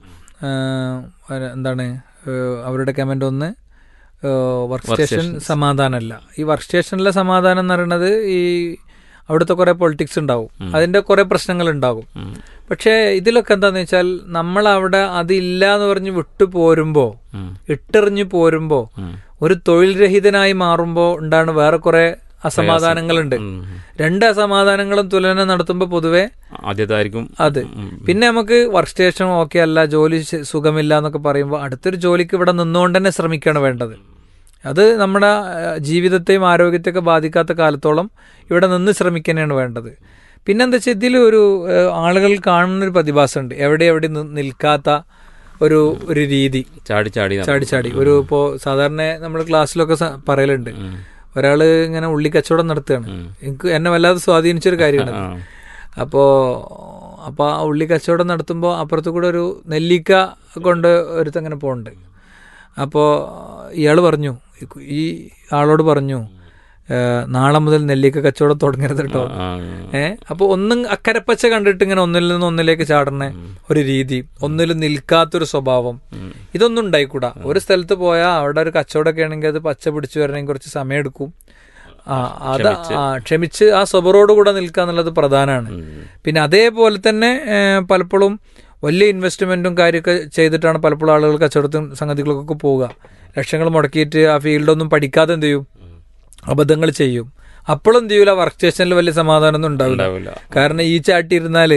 എന്താണ് അവരുടെ കമൻ്റ് ഒന്ന് വർക്ക് സ്റ്റേഷൻ സമാധാനമല്ല ഈ വർക്ക് സ്റ്റേഷനിലെ സമാധാനം എന്ന് പറയുന്നത് ഈ അവിടുത്തെ കുറെ പൊളിറ്റിക്സ് ഉണ്ടാവും അതിന്റെ കുറെ പ്രശ്നങ്ങൾ ഉണ്ടാകും പക്ഷേ ഇതിലൊക്കെ എന്താന്ന് വെച്ചാൽ നമ്മൾ അവിടെ അതില്ല എന്ന് പറഞ്ഞ് വിട്ടു പോരുമ്പോ ഇട്ടെറിഞ്ഞു പോരുമ്പോ ഒരു തൊഴിൽ രഹിതനായി മാറുമ്പോ ഉണ്ടാണ് വേറെ കുറെ അസമാധാനങ്ങളുണ്ട് രണ്ട് അസമാധാനങ്ങളും തുലനം നടത്തുമ്പോൾ പൊതുവെ ആദ്യത്തായിരിക്കും അത് പിന്നെ നമുക്ക് വർക്ക് സ്റ്റേഷൻ ഓക്കെ അല്ല ജോലി സുഖമില്ല എന്നൊക്കെ പറയുമ്പോൾ അടുത്തൊരു ജോലിക്ക് ഇവിടെ നിന്നുകൊണ്ട് തന്നെ ശ്രമിക്കുകയാണ് വേണ്ടത് അത് നമ്മുടെ ജീവിതത്തെയും ആരോഗ്യത്തെയൊക്കെ ബാധിക്കാത്ത കാലത്തോളം ഇവിടെ നിന്ന് ശ്രമിക്കാനാണ് വേണ്ടത് പിന്നെന്താ വെച്ചാൽ ഇതിൽ ഒരു ആളുകൾ കാണുന്ന ഒരു പ്രതിഭാസമുണ്ട് എവിടെ എവിടെ നിൽക്കാത്ത ഒരു ഒരു രീതി ചാടി ചാടി ചാടി ചാടി ഒരു ഇപ്പോൾ സാധാരണ നമ്മൾ ക്ലാസ്സിലൊക്കെ പറയലുണ്ട് ഒരാള് ഇങ്ങനെ ഉള്ളി കച്ചവടം നടത്തുകയാണ് എനിക്ക് എന്നെ വല്ലാതെ സ്വാധീനിച്ചൊരു കാര്യമാണ് അപ്പോൾ അപ്പോൾ ആ ഉള്ളി കച്ചവടം നടത്തുമ്പോൾ അപ്പുറത്ത് കൂടെ ഒരു നെല്ലിക്ക കൊണ്ട് ഒരുത്തങ്ങനെ പോകുന്നുണ്ട് അപ്പോൾ ഇയാൾ പറഞ്ഞു ഈ ആളോട് പറഞ്ഞു നാളെ മുതൽ നെല്ലിക്ക കച്ചവടം തുടങ്ങരുത് കേട്ടോ ഏ അപ്പോൾ ഒന്നും അക്കരപ്പച്ച കണ്ടിട്ട് ഇങ്ങനെ ഒന്നിൽ നിന്ന് ഒന്നിലേക്ക് ചാടണ ഒരു രീതി ഒന്നിലും നിൽക്കാത്തൊരു സ്വഭാവം ഇതൊന്നും ഉണ്ടായിക്കൂടാ ഒരു സ്ഥലത്ത് പോയാൽ അവിടെ ഒരു കച്ചവടമൊക്കെ ആണെങ്കിൽ അത് പച്ച പിടിച്ചു വരണമെങ്കിൽ കുറച്ച് സമയം എടുക്കും ആ അത് ക്ഷമിച്ച് ആ സ്വബറോട് കൂടെ നിൽക്കുക എന്നുള്ളത് പ്രധാനമാണ് പിന്നെ അതേപോലെ തന്നെ പലപ്പോഴും വലിയ ഇൻവെസ്റ്റ്മെന്റും കാര്യമൊക്കെ ചെയ്തിട്ടാണ് പലപ്പോഴും ആളുകൾ കച്ചവടത്തും സംഗതികൾക്കൊക്കെ പോവുക ലക്ഷങ്ങൾ മുടക്കിയിട്ട് ആ ഫീൽഡൊന്നും പഠിക്കാതെ എന്ത് ചെയ്യും അബദ്ധങ്ങൾ ചെയ്യും അപ്പോഴും എന്ത് ചെയ്യൂല വർക്ക് സ്റ്റേഷനിൽ വലിയ സമാധാനം ഒന്നും ഉണ്ടാവില്ല കാരണം ഈ ചാട്ടി ഇരുന്നാല്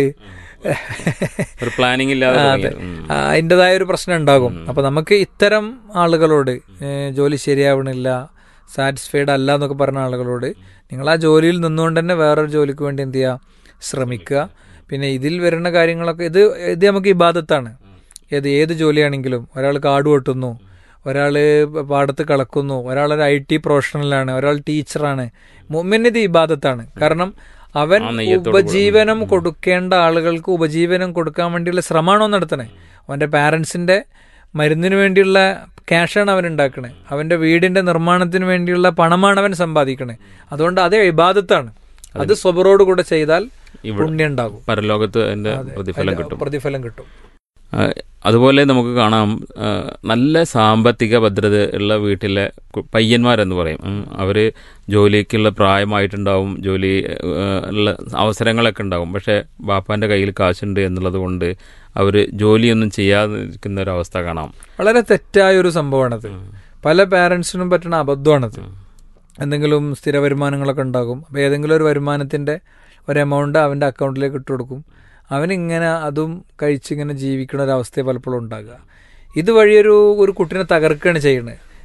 ഒരു പ്ലാനിങ് ഇല്ലാതെ അതിൻ്റെതായ ഒരു പ്രശ്നം ഉണ്ടാകും അപ്പൊ നമുക്ക് ഇത്തരം ആളുകളോട് ജോലി ശരിയാവണില്ല സാറ്റിസ്ഫൈഡ് അല്ല എന്നൊക്കെ പറഞ്ഞ ആളുകളോട് നിങ്ങൾ ആ ജോലിയിൽ നിന്നുകൊണ്ട് തന്നെ വേറൊരു ജോലിക്ക് വേണ്ടി എന്ത് ചെയ്യുക ശ്രമിക്കുക പിന്നെ ഇതിൽ വരുന്ന കാര്യങ്ങളൊക്കെ ഇത് ഇത് നമുക്ക് ഇബാദത്താണ് ഏത് ഏത് ജോലിയാണെങ്കിലും ഒരാൾ കാട് വെട്ടുന്നു ഒരാൾ പാടത്ത് കളക്കുന്നു ഒരാൾ ഒരു ഐ ടി പ്രൊഫഷണലാണ് ഒരാൾ ടീച്ചറാണ് മുമ്മിനിത് ഇബാദത്താണ് കാരണം അവൻ ഉപജീവനം കൊടുക്കേണ്ട ആളുകൾക്ക് ഉപജീവനം കൊടുക്കാൻ വേണ്ടിയുള്ള ശ്രമമാണോ നടത്തണേ അവൻ്റെ പാരൻസിൻ്റെ മരുന്നിന് വേണ്ടിയുള്ള ക്യാഷാണ് അവൻ ഉണ്ടാക്കണേ അവൻ്റെ വീടിൻ്റെ നിർമ്മാണത്തിന് വേണ്ടിയുള്ള പണമാണ് അവൻ സമ്പാദിക്കണേ അതുകൊണ്ട് അത് ഇബാദത്താണ് അത് സ്വബറോട് കൂടെ ചെയ്താൽ പുണ്യം ഉണ്ടാകും പരലോകത്ത് അതിന്റെ പ്രതിഫലം കിട്ടും പ്രതിഫലം കിട്ടും അതുപോലെ നമുക്ക് കാണാം നല്ല സാമ്പത്തിക ഭദ്രത ഉള്ള വീട്ടിലെ പയ്യന്മാരെന്ന് പറയും അവർ ജോലിക്കുള്ള പ്രായമായിട്ടുണ്ടാവും ജോലി ഉള്ള അവസരങ്ങളൊക്കെ ഉണ്ടാവും പക്ഷേ ബാപ്പാൻ്റെ കയ്യിൽ കാശുണ്ട് എന്നുള്ളത് കൊണ്ട് അവർ ജോലിയൊന്നും ചെയ്യാതിരിക്കുന്ന ഒരു അവസ്ഥ കാണാം വളരെ തെറ്റായ ഒരു സംഭവമാണത് പല പാരൻസിനും പറ്റുന്ന അബദ്ധമാണത് എന്തെങ്കിലും സ്ഥിര വരുമാനങ്ങളൊക്കെ ഉണ്ടാകും അപ്പോൾ ഏതെങ്കിലും ഒരു വരുമാനത്തിൻ്റെ ഒരു എമൗണ്ട് അവൻ്റെ അക്കൗണ്ടിലേക്ക് ഇട്ട് കൊടുക്കും അവനിങ്ങനെ അതും കഴിച്ചിങ്ങനെ ജീവിക്കുന്ന ഒരു അവസ്ഥയെ പലപ്പോഴും ഉണ്ടാകുക ഇതുവഴി ഒരു ഒരു കുട്ടിനെ തകർക്കുകയാണ് ചെയ്യുന്നത്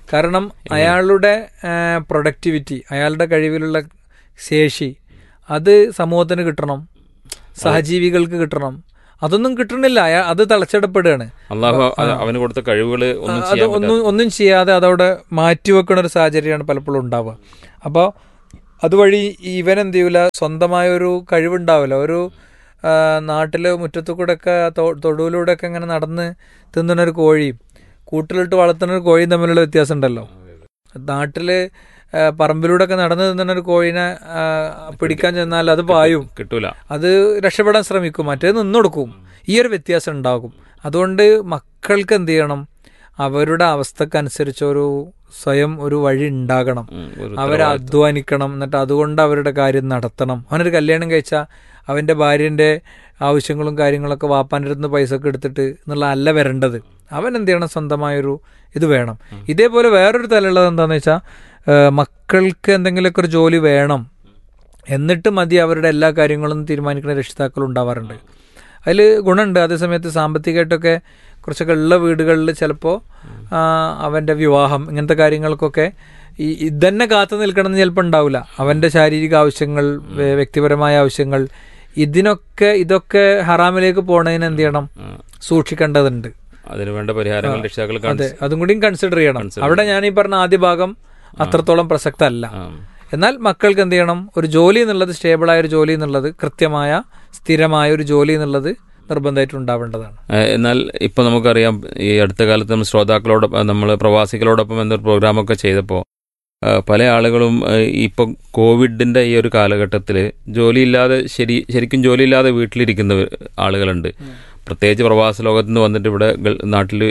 കാരണം അയാളുടെ പ്രൊഡക്ടിവിറ്റി അയാളുടെ കഴിവിലുള്ള ശേഷി അത് സമൂഹത്തിന് കിട്ടണം സഹജീവികൾക്ക് കിട്ടണം അതൊന്നും കിട്ടണില്ല അയാ അത് തളച്ചിടപ്പെടുകയാണ് അള്ളാഹു അവ- അവന് കൊടുത്ത കഴിവുകൾ ഒന്നും അത് ചെയ്യാൻ ഒന്നും ഒന്നും ചെയ്യാതെ അതവിടെ മാറ്റിവെക്കുന്ന ഒരു സാഹചര്യമാണ് പലപ്പോഴും ഉണ്ടാവുക അപ്പോൾ അതുവഴി ഇവൻ എന്ത് ചെയ്യൂല സ്വന്തമായ ഒരു കഴിവുണ്ടാവില്ല ഒരു ആ, നാട്ടില് മുറ്റത്തു കൂടെ ഒക്കെ തൊടുവിലൂടെ ഒക്കെ ഇങ്ങനെ നടന്ന് തിന്നുന്ന ഒരു കോഴിയും കൂട്ടിലിട്ട് വളർത്തുന്ന ഒരു കോഴിയും തമ്മിലുള്ള വ്യത്യാസം ഉണ്ടല്ലോ നാട്ടില് ആ, പറമ്പിലൂടെ ഒക്കെ നടന്ന് തിന്നുന്ന ഒരു കോഴിനെ ആ, പിടിക്കാൻ ചെന്നാൽ അത് പായും കിട്ടൂല അത് രക്ഷപ്പെടാൻ ശ്രമിക്കും മറ്റേത് നിന്നൊടുക്കും ഈ ഒരു വ്യത്യാസം ഉണ്ടാകും അതുകൊണ്ട് മക്കൾക്ക് എന്ത് ചെയ്യണം അവരുടെ അവസ്ഥക്കനുസരിച്ച് ഒരു സ്വയം ഒരു വഴി ഉണ്ടാകണം ഉം, ഒരു അവരെ ഉത്തരവാദിത്വം. അധ്വാനിക്കണം എന്നിട്ട് അതുകൊണ്ട് അവരുടെ കാര്യം നടത്തണം അവനൊരു കല്യാണം കഴിച്ചാൽ അവൻ്റെ ഭാര്യൻ്റെ ആവശ്യങ്ങളും കാര്യങ്ങളൊക്കെ വാപ്പാൻ്റെ അടുത്ത് നിന്ന് പൈസ ഒക്കെ എടുത്തിട്ട് എന്നുള്ള അല്ല വരേണ്ടത് അവൻ എന്ത് ചെയ്യണം സ്വന്തമായൊരു ഇത് വേണം ഇതേപോലെ വേറൊരു തലമുള്ളത് എന്താണെന്ന് വെച്ചാൽ മക്കൾക്ക് എന്തെങ്കിലുമൊക്കെ ഒരു ജോലി വേണം എന്നിട്ട് മതി അവരുടെ എല്ലാ കാര്യങ്ങളും തീരുമാനിക്കുന്ന രക്ഷിതാക്കൾ ഉണ്ടാവാറുണ്ട് അതിൽ ഗുണമുണ്ട് അതേസമയത്ത് സാമ്പത്തികമായിട്ടൊക്കെ കുറച്ചൊക്കെ ഉള്ള വീടുകളിൽ ചിലപ്പോൾ അവൻ്റെ വിവാഹം ഇങ്ങനത്തെ കാര്യങ്ങൾക്കൊക്കെ ഈ ഇതന്നെ കാത്തു നിൽക്കണം എന്ന് ചിലപ്പോൾ ഉണ്ടാവില്ല അവൻ്റെ ശാരീരിക ആവശ്യങ്ങൾ വേ- വ്യക്തിപരമായ ആവശ്യങ്ങൾ ഇതിനൊക്കെ ഇതൊക്കെ ഹറാമിലേക്ക് പോണതിന് എന്ത് ചെയ്യണം ഉം. സൂക്ഷിക്കേണ്ടതുണ്ട് അതിന് വേണ്ട പരിഹാരങ്ങൾ രക്ഷിതാക്കൾ അതെ കാണിച്ച് അതും കൂടിയും കൺസിഡർ ചെയ്യണം Consider അവിടെ ഞാൻ ഈ പറഞ്ഞ ആദ്യ ഭാഗം അത്രത്തോളം പ്രസക്തമല്ല ആ. എന്നാൽ മക്കൾക്ക് എന്ത് ചെയ്യണം ഒരു ജോലി എന്നുള്ളത് സ്റ്റേബിളായ ഒരു ജോലി എന്നുള്ളത് കൃത്യമായ സ്ഥിരമായ ഒരു ജോലി എന്നുള്ളത് നിർബന്ധമായിട്ട് ഉണ്ടാവേണ്ടതാണ് ഏഹ് എന്നാൽ ഇപ്പൊ നമുക്കറിയാം ഈ അടുത്ത കാലത്ത് നമ്മൾ ശ്രോതാക്കളോടൊപ്പം നമ്മൾ പ്രവാസികളോടൊപ്പം എന്നൊരു പ്രോഗ്രാമൊക്കെ ചെയ്തപ്പോൾ പല ആളുകളും ഏഹ് ഇപ്പൊ കോവിഡിന്റെ ഈ ഒരു കാലഘട്ടത്തിൽ ജോലിയില്ലാതെ ശരി ശരിക്കും ജോലിയില്ലാതെ വീട്ടിലിരിക്കുന്ന ആളുകളുണ്ട് പ്രത്യേകിച്ച് പ്രവാസ ലോകത്ത് നിന്ന് വന്നിട്ട് ഇവിടെ നാട്ടിൽ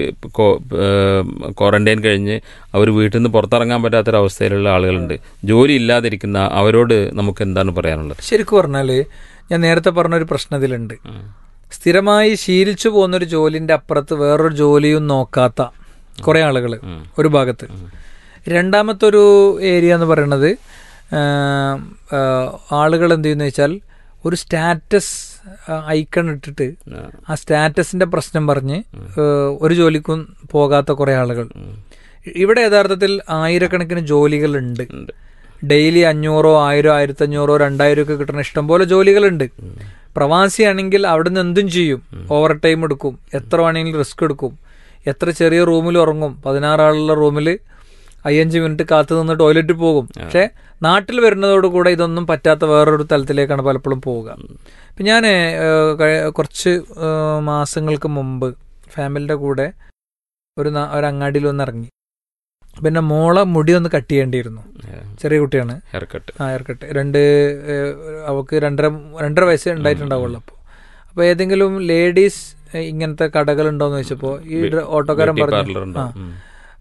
ക്വാറന്റൈൻ കഴിഞ്ഞ് അവർ വീട്ടിൽ നിന്ന് പുറത്തിറങ്ങാൻ പറ്റാത്തൊരവസ്ഥയിലുള്ള ആളുകളുണ്ട് ജോലി ഇല്ലാതിരിക്കുന്ന അവരോട് നമുക്ക് എന്താണ് പറയാനുള്ളത് ശരിക്കും പറഞ്ഞാൽ ഞാൻ നേരത്തെ പറഞ്ഞൊരു പ്രശ്നം ഇതിലുണ്ട് സ്ഥിരമായി ശീലിച്ചു പോകുന്നൊരു ജോലിന്റെ അപ്പുറത്ത് വേറൊരു ജോലിയും നോക്കാത്ത കുറെ ആളുകൾ ഒരു ഭാഗത്ത് രണ്ടാമത്തെ ഒരു ഏരിയ എന്ന് പറയുന്നത് ആളുകൾ എന്ത് ചെയ്യുന്ന വെച്ചാൽ ഒരു സ്റ്റാറ്റസ് ഐക്കൺ ഇട്ടിട്ട് ആ സ്റ്റാറ്റസിന്റെ പ്രശ്നം പറഞ്ഞ് ഏഹ്, ഒരു ജോലിക്കും പോകാത്ത കുറെ ആളുകൾ ഇവിടെ യഥാർത്ഥത്തിൽ ആയിരക്കണക്കിന് ജോലികളുണ്ട് ഉണ്ട്. ഡെയിലി അഞ്ഞൂറോ ആയിരോ ആയിരത്തി അഞ്ഞൂറോ രണ്ടായിരം ഒക്കെ കിട്ടുന്ന ഇഷ്ടംപോലെ ജോലികളുണ്ട് പ്രവാസിയാണെങ്കിൽ അവിടുന്ന് എന്തും ചെയ്യും ഓവർ ടൈം എടുക്കും എത്ര വേണമെങ്കിലും റിസ്ക് എടുക്കും എത്ര ചെറിയ റൂമിൽ ഉറങ്ങും പതിനാറാളുള്ള റൂമിൽ അയ്യഞ്ച് മിനിറ്റ് കാത്തു നിന്ന് ടോയ്ലറ്റിൽ പോകും പക്ഷെ നാട്ടിൽ വരുന്നതോടുകൂടെ ഇതൊന്നും പറ്റാത്ത വേറൊരു തലത്തിലേക്കാണ് പലപ്പോഴും പോവുക ഇപ്പം ഞാൻ കുറച്ച് ഏഹ്, മാസങ്ങൾക്ക് മുമ്പ് ഫാമിലിയുടെ കൂടെ ഒരു നാ- ഒരു അങ്ങാടിയിൽ ഒന്ന് ഇറങ്ങി പിന്നെ മോളെ മുടി ഒന്ന് കട്ട് ചെയ്യേണ്ടിയിരുന്നു ചെറിയ കുട്ടിയാണ് ഹെയർ കട്ട് ആ ഹെയർക്കട്ട് രണ്ട് ഏഹ്, അവൾക്ക് രണ്ടര രണ്ടര വയസ്സേ ഉണ്ടായിട്ടുണ്ടാവുള്ളൂ അപ്പോൾ അപ്പോൾ ഏതെങ്കിലും ലേഡീസ് ഏഹ്, ഇങ്ങനത്തെ കടകൾ ഉണ്ടോന്ന് ചോദിച്ചപ്പോൾ ഈ ഡ്ര- ഓട്ടോക്കാരൻ ബ്യൂട്ടി പറഞ്ഞു പാർലർ ഉണ്ടോ? ആ ഉം.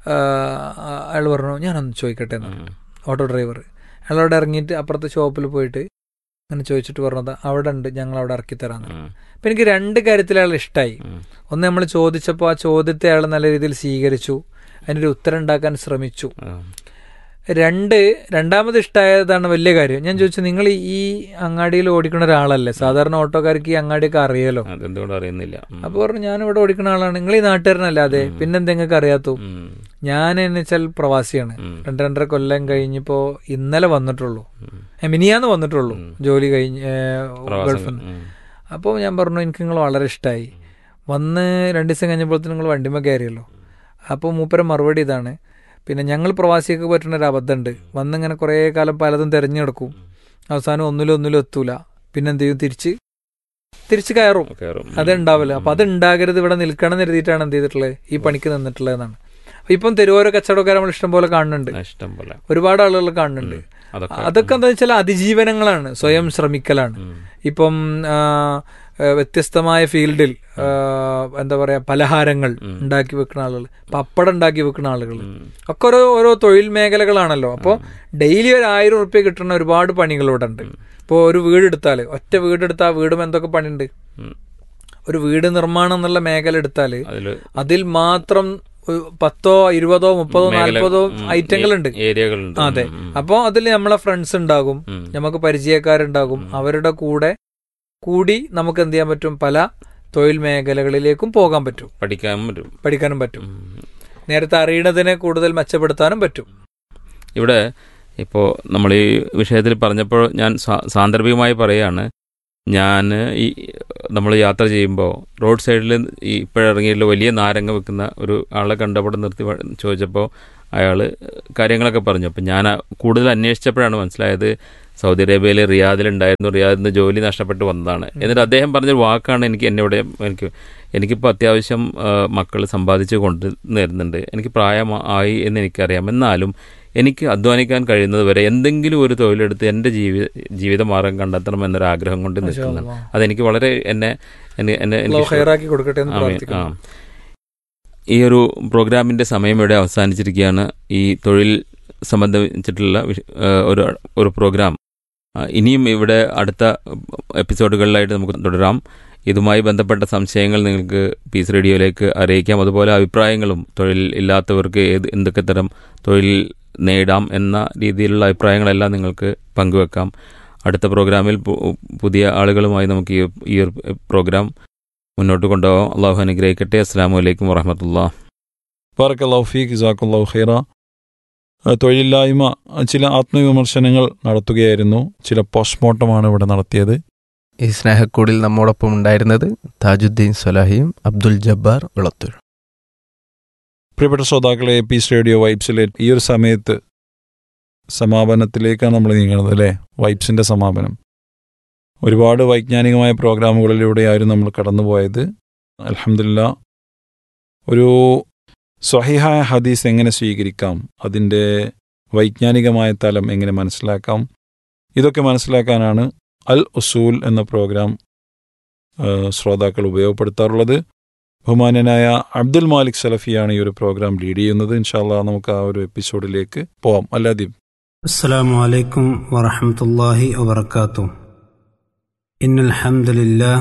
അയാൾ പറഞ്ഞു ഞാനൊന്ന് ചോദിക്കട്ടെ എന്ന് പറഞ്ഞു. ഓട്ടോ ഡ്രൈവർ അയാളവിടെ ഇറങ്ങിയിട്ട് അപ്പുറത്തെ ഷോപ്പിൽ പോയിട്ട് അങ്ങനെ ചോദിച്ചിട്ട് പറഞ്ഞത് അവിടെ ഉണ്ട് ഞങ്ങൾ അവിടെ ഇറക്കി തരാന്ന് ഉം. അപ്പം എനിക്ക് രണ്ട് കാര്യത്തിൽ അയാൾ ഇഷ്ടമായി ഉം. ഒന്ന് നമ്മൾ ചോദിച്ചപ്പോൾ ആ ചോദ്യത്തെ അയാൾ നല്ല രീതിയിൽ സ്വീകരിച്ചു അതിനൊരു ഉത്തരം ഉണ്ടാക്കാൻ ശ്രമിച്ചു ആ. രണ്ട് രണ്ടാമത് ഇഷ്ടമായതാണ് വലിയ കാര്യം ഞാൻ ചോദിച്ചു നിങ്ങൾ ഈ അങ്ങാടിയിൽ ഓടിക്കുന്ന ഒരാളല്ലേ സാധാരണ ഓട്ടോക്കാർക്ക് ഈ അങ്ങാടിയൊക്കെ അറിയാലോ അതെന്തുകൊണ്ട് അറിയുന്നില്ല ഉം. അപ്പൊ പറഞ്ഞു ഞാൻ ഇവിടെ ഓടിക്കുന്ന ആളാണ് നിങ്ങൾ ഈ നാട്ടുകാരനല്ലാതെ പിന്നെന്താ നിങ്ങൾക്ക് അറിയാത്തു ഉം. ഞാൻ എന്ന് വെച്ചാൽ പ്രവാസിയാണ് ഉം. രണ്ട് രണ്ടര കൊല്ലം കഴിഞ്ഞിപ്പോ ഇന്നലെ വന്നിട്ടുള്ളൂ ഉം. ഏ, മിനിയാന്ന് വന്നിട്ടുള്ളൂ ജോലി കഴിഞ്ഞ് ഏ, പ്രവാസം. ഗൾഫിൽ നിന്ന് ഉം. അപ്പോൾ ഞാൻ പറഞ്ഞു എനിക്ക് നിങ്ങൾ വളരെ ഇഷ്ടമായി വന്ന് രണ്ട് ദിവസം കഴിഞ്ഞപ്പോഴത്തേന് നിങ്ങൾ വണ്ടിമ കയറിയല്ലോ അപ്പോൾ മൂപ്പര മറുപടി ഇതാണ് പിന്നെ ഞങ്ങൾ പ്രവാസിയൊക്കെ പറ്റുന്ന ഒരു അബദ്ധമുണ്ട് വന്നിങ്ങനെ കുറേ കാലം പലതും തിരഞ്ഞെടുക്കും അവസാനം ഒന്നിലും ഒന്നിലും എത്തൂല പിന്നെ എന്ത് ചെയ്യും തിരിച്ച് തിരിച്ച് കയറും കയറും. അത് ഉണ്ടാവില്ല അപ്പൊ അത് ഉണ്ടാകരുത് ഇവിടെ നിൽക്കണം എന്ന് എഴുതിയിട്ടാണ് എന്ത് ചെയ്തിട്ടുള്ളത് ഈ പണിക്ക് നിന്നിട്ടുള്ളത് എന്നാണ് അപ്പൊ ഇപ്പം തെരുവോര കച്ചവടക്കാർ നമ്മൾ ഇഷ്ടം പോലെ കാണുന്നുണ്ട് ഇഷ്ടം പോലെ ഒരുപാട് ആളുകൾ കാണുന്നുണ്ട് അതൊക്കെ അതൊക്കെ എന്താ വെച്ചാൽ അതിജീവനങ്ങളാണ് സ്വയം ശ്രമിക്കലാണ് ഉം. ഇപ്പം ആ, ആ, വ്യത്യസ്തമായ ഫീൽഡിൽ ആ, എന്താ പറയാ പലഹാരങ്ങൾ ഉണ്ടാക്കി വെക്കുന്ന ആളുകൾ പപ്പടം ഉണ്ടാക്കി വെക്കുന്ന ആളുകൾ ഒക്കെ ഓരോ ഓരോ തൊഴിൽ മേഖലകളാണല്ലോ അപ്പോൾ ഡെയിലി ഒരു ആയിരം റുപ്യ കിട്ടുന്ന ഒരുപാട് പണികൾ ഇവിടെ ഉണ്ട് ഇപ്പോൾ ഒരു വീടെടുത്താൽ ഒറ്റ വീടെടുത്താൽ വീടും എന്തൊക്കെ പണിയുണ്ട് ഉം. ഒരു വീട് നിർമ്മാണം എന്നുള്ള മേഖല എടുത്താൽ അതില് അതിൽ മാത്രം ഒരു പത്തോ ഇരുപതോ മുപ്പതോ മേഖല- നാൽപ്പതോ ഉം, ഐറ്റങ്ങളുണ്ട് ഏ- ഏരിയകളുണ്ട് അതെ ഉം, ഉം. അപ്പോൾ അതിൽ നമ്മളെ ഫ്രണ്ട്സ് ഉണ്ടാകും ഉം. നമുക്ക് പരിചയക്കാരുണ്ടാകും അവരുടെ കൂടെ കൂടി നമുക്ക് എന്ത് ചെയ്യാൻ പറ്റും പല തൊഴിൽ മേഖലകളിലേക്കും പോകാൻ പറ്റും പഠിക്കാൻ പറ്റും പഠിക്കാനും പറ്റും ഉം. നേരത്തെ അറിയണതിനെ കൂടുതൽ മെച്ചപ്പെടുത്താനും പറ്റും ഇവിടെ ഇപ്പോൾ നമ്മൾ ഈ വിഷയത്തിൽ പറഞ്ഞപ്പോൾ ഞാൻ സാ- സാന്ദർഭികമായി പറയുകയാണ് ഞാൻ ഈ നമ്മൾ യാത്ര ചെയ്യുമ്പോൾ റോഡ് സൈഡിൽ ഈ ഇപ്പോഴിറങ്ങിയിട്ടുള്ള വലിയ നാരങ്ങ വെക്കുന്ന ഒരു ആളെ കണ്ടപ്പോൾ നിർത്തി വ- ചോദിച്ചപ്പോൾ അയാൾ കാര്യങ്ങളൊക്കെ പറഞ്ഞു അപ്പം ഞാൻ ആ- കൂടുതൽ അന്വേഷിച്ചപ്പോഴാണ് മനസ്സിലായത് സൗദി അറേബ്യയിലെ റിയാദിലുണ്ടായിരുന്നു റിയാദിൽ നിന്ന് ജോലി നഷ്ടപ്പെട്ട് വന്നതാണ് എന്നിട്ട് അദ്ദേഹം പറഞ്ഞൊരു വാക്കാണ് എനിക്ക് എന്നെ ഇവിടെ എനിക്ക് എനിക്കിപ്പോൾ അത്യാവശ്യം മക്കൾ സമ്പാദിച്ച് കൊണ്ടുവരുന്നുണ്ട് എനിക്ക് പ്രായം ആയി എന്ന് എനിക്കറിയാം എന്നാലും എനിക്ക് അധ്വാനിക്കാൻ കഴിയുന്നത് വരെ എന്തെങ്കിലും ഒരു തൊഴിലെടുത്ത് എൻ്റെ ജീവിത ജീവിതമാർഗം കണ്ടെത്തണം എന്നൊരു ആഗ്രഹം കൊണ്ട് നിൽക്കുന്നതാണ് അതെനിക്ക് വളരെ എന്നെ എന്നെ എന്നെ അള്ളാഹു എനിക്ക് ഹൈറാക്കി കൊടുക്കട്ടെ എന്ന് ആമീൻ. പ്രാർത്ഥിക്കുന്നു ആ. ഈ ഒരു പ്രോഗ്രാമിന്റെ സമയം ഇവിടെ അവസാനിച്ചിരിക്കുകയാണ് ഈ തൊഴിൽ സംബന്ധിച്ചിട്ടുള്ള വിഷ- ആ, ഒരു ഒരു പ്രോഗ്രാം ആ, ഇനിയും ഇവിടെ അടുത്ത എപ്പിസോഡുകളിലായിട്ട് നമുക്ക് തുടരാം ഇതുമായി ബന്ധപ്പെട്ട സംശയങ്ങൾ നിങ്ങൾക്ക് പീസ് റേഡിയോയിലേക്ക് അറിയിക്കാം അതുപോലെ അഭിപ്രായങ്ങളും തൊഴിൽ ഇല്ലാത്തവർക്ക് ഏത് എന്തൊക്കെ തരം തൊഴിൽ നേടാം എന്ന രീതിയിലുള്ള അഭിപ്രായങ്ങളെല്ലാം നിങ്ങൾക്ക് പങ്കുവെക്കാം അടുത്ത പ്രോഗ്രാമിൽ പു- പുതിയ ആളുകളുമായി നമുക്ക് ഈ ഈ ഒരു പ്രോഗ്രാം മുന്നോട്ട് കൊണ്ടുപോകാം അള്ളാഹു അനുഗ്രഹിക്കട്ടെ അസ്സാം വലൈക്കും വറഹമത്തുള്ള ബാറക്കല്ലാഹു ഫീഖ് ജസാഖല്ലാഹു ഖൈറ ആ, തൊഴിലില്ലായ്മ ആ, ചില ആത്മവിമർശനങ്ങൾ നടത്തുകയായിരുന്നു ചില പോസ്റ്റ്മോർട്ടമാണ് ഇവിടെ നടത്തിയത് ഈ സ്നേഹക്കൂടിൽ നമ്മോടൊപ്പം ഉണ്ടായിരുന്നത് താജുദ്ദീൻ സലാഹിയും അബ്ദുൽ ജബ്ബാർ വിളത്തൂർ പ്രിയപ്പെട്ട ശ്രോതാക്കളെ പീസ് റേഡിയോ വൈബ്സിലെ ഈ ഒരു സമയത്ത് സമാപനത്തിലേക്കാണ് നമ്മൾ നീങ്ങുന്നത് അല്ലേ വൈബ്സിന്റെ സമാപനം ഒരുപാട് വൈജ്ഞാനികമായ പ്രോഗ്രാമുകളിലൂടെയായിരുന്നു നമ്മൾ കടന്നുപോയത് അലഹമില്ല ഒരു സ്വഹിഹായ ഹദീസ് എങ്ങനെ സ്വീകരിക്കാം അതിൻ്റെ വൈജ്ഞാനികമായ തലം എങ്ങനെ മനസ്സിലാക്കാം ഇതൊക്കെ മനസ്സിലാക്കാനാണ് അൽ ഉസൂൽ എന്ന പ്രോഗ്രാം ആ, ശ്രോതാക്കൾ ഉപയോഗപ്പെടുത്താറുള്ളത് ബഹുമാന്യനായ അബ്ദുൽ മാലിക് സലഫിയാണ് ഈ ഒരു പ്രോഗ്രാം ലീഡ് ചെയ്യുന്നത് ഇൻഷാല്ല നമുക്ക് ആ ഒരു എപ്പിസോഡിലേക്ക് പോവാം അല്ലാദീപ് السلام عليكم ورحمة الله وبركاته إن الحمد لله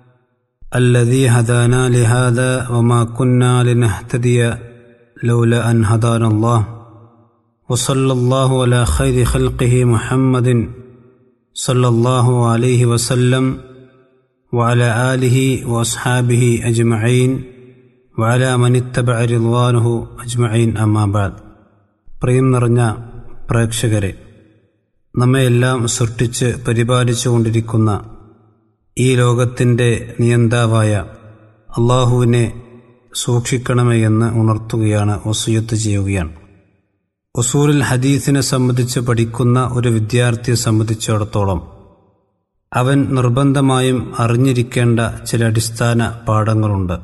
الذي هدانا لهذا وما كنا لنهتدي لولا أن هدانا الله وصلى الله على خير خلقه محمد صلى الله عليه وسلم وعلى آله وأصحابه أجمعين وعلى من اتبع رضوانه أجمعين أما بعد പ്രിയം നിറഞ്ഞ പ്രേക്ഷകരെ നമ്മയെല്ലാം സൃഷ്ടിച്ച് പരിപാലിച്ചു കൊണ്ടിരിക്കുന്ന ഈ ലോകത്തിൻ്റെ നിയന്താവായ അള്ളാഹുവിനെ സൂക്ഷിക്കണമേ എന്ന് ഉണർത്തുകയാണ് വസൂയത്ത് ചെയ്യുകയാണ് ഒസൂറിൽ ഹദീസിനെ സംബന്ധിച്ച് പഠിക്കുന്ന ഒരു വിദ്യാർത്ഥിയെ സംബന്ധിച്ചിടത്തോളം അവൻ നിർബന്ധമായും അറിഞ്ഞിരിക്കേണ്ട ചില അടിസ്ഥാന പാഠങ്ങളുണ്ട്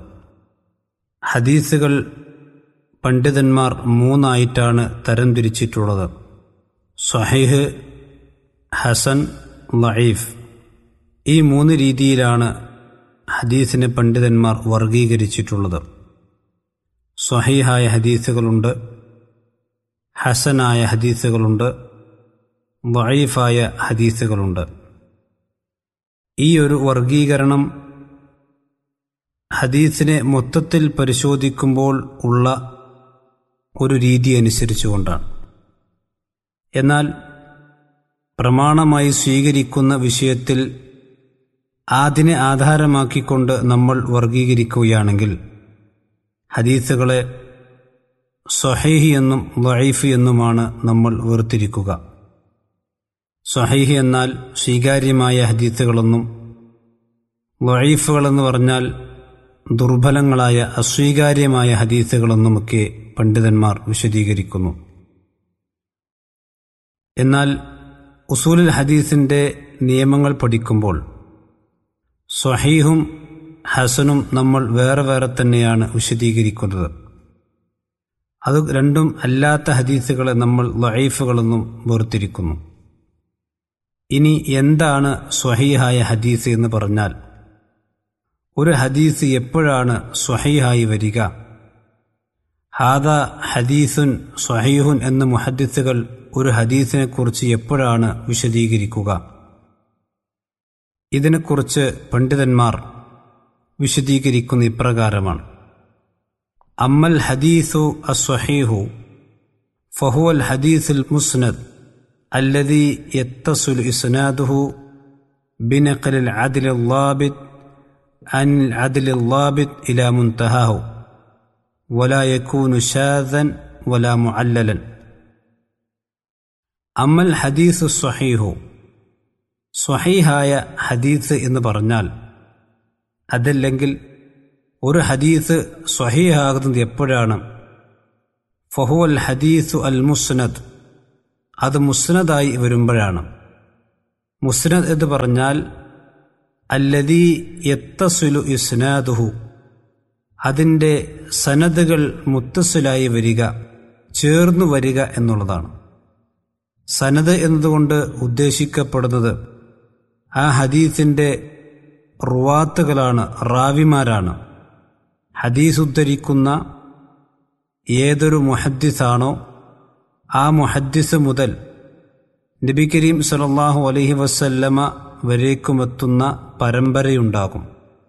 ഹദീസുകൾ പണ്ഡിതന്മാർ മൂന്നായിട്ടാണ് തരംതിരിച്ചിട്ടുള്ളത് സ്വഹീഹ് ഹസൻ ലഈഫ് ഈ മൂന്ന് രീതിയിലാണ് ഹദീസിനെ പണ്ഡിതന്മാർ വർഗീകരിച്ചിട്ടുള്ളത് സ്വഹീഹായ ഹദീസുകളുണ്ട് ഹസനായ ഹദീസുകളുണ്ട് ലഈഫായ ഹദീസുകളുണ്ട് ഈ ഒരു വർഗീകരണം ഹദീസിനെ മൊത്തത്തിൽ പരിശോധിക്കുമ്പോൾ ഉള്ള ഒരു രീതി അനുസരിച്ചുകൊണ്ടാണ് എന്നാൽ പ്രമാണമായി സ്വീകരിക്കുന്ന വിഷയത്തിൽ അതിനെ ആധാരമാക്കിക്കൊണ്ട് നമ്മൾ വർഗീകരിക്കുകയാണെങ്കിൽ ഹദീസുകളെ സ്വഹീഹി എന്നും ലൈഫ് എന്നുമാണ് നമ്മൾ വേർതിരിക്കുക സ്വഹീഹി എന്നാൽ സ്വീകാര്യമായ ഹദീസുകളെന്നും ലൈഫുകളെന്ന് പറഞ്ഞാൽ ദുർബലങ്ങളായ അസ്വീകാര്യമായ ഹദീസുകളെന്നുമൊക്കെ പണ്ഡിതന്മാർ വിശദീകരിക്കുന്നു എന്നാൽ ഉസൂലുൽ ഹദീസിൻ്റെ നിയമങ്ങൾ പഠിക്കുമ്പോൾ സ്വഹീഹും ഹസനും നമ്മൾ വേറെ വേറെ തന്നെയാണ് വിശദീകരിക്കുന്നത് അത് രണ്ടും അല്ലാത്ത ഹദീസുകളെ നമ്മൾ ലൈഫുകളെന്നും വേർതിരിക്കുന്നു ഇനി എന്താണ് സ്വഹീഹായ ഹദീസ് എന്ന് പറഞ്ഞാൽ ഒരു ഹദീസ് എപ്പോഴാണ് സ്വഹീഹായി വരിക ഹാദ ഹദീസുൻ സ്വഹീഹുൻ എന്ന മുഹദ്ദിസുകൾ ഒരു ഹദീസിനെ കുറിച്ച് എപ്പോഴാണ് വിശദീകരിക്കുക ഇതിനെക്കുറിച്ച് പണ്ഡിതന്മാർ വിശദീകരിക്കുന്ന ഇപ്രകാരമാണ് അമ്മൽ ഹദീസു അസ്വഹീഹു ഫഹുവൽ ഹദീസുൽ മുസ്നദ് الذي يتصل إسناده بنقل العدل الضابط عن العدل الضابط إلى منتهاه ولا يكون شاذا ولا معللا أما الحديث الصحيح സ്വഹീഹായ ഹദീസ് എന്ന് പറഞ്ഞാൽ അതല്ലെങ്കിൽ ഒരു ഹദീസ് സ്വഹീഹാകുന്നത് എപ്പോഴാണ് ഫഹുവൽ ഹദീസു അൽ മുസ്നദ് അത് മുസ്നദായി വരുമ്പോഴാണ് മുസ്നദ് എന്ന് പറഞ്ഞാൽ അല്ലദീ യത്തസുലു ഇസ്നാദുഹു അതിൻ്റെ സനദുകൾ മുത്തസുലായി വരിക ചേർന്നു വരിക എന്നുള്ളതാണ് സനദ് എന്നതുകൊണ്ട് ഉദ്ദേശിക്കപ്പെടുന്നത് ആ ഹദീസിൻ്റെ റുവാത്തുകളാണ് റാവിമാരാണ് ഹദീസ് ഉദ്ധരിക്കുന്ന ഏതൊരു മുഹദ്ദിസാണോ ആ മുഹദ്ദിസ് മുതൽ നബി കരീം സലല്ലാഹു അലൈഹി വസല്ലമ വരേക്കുമെത്തുന്ന പരമ്പരയുണ്ടാകും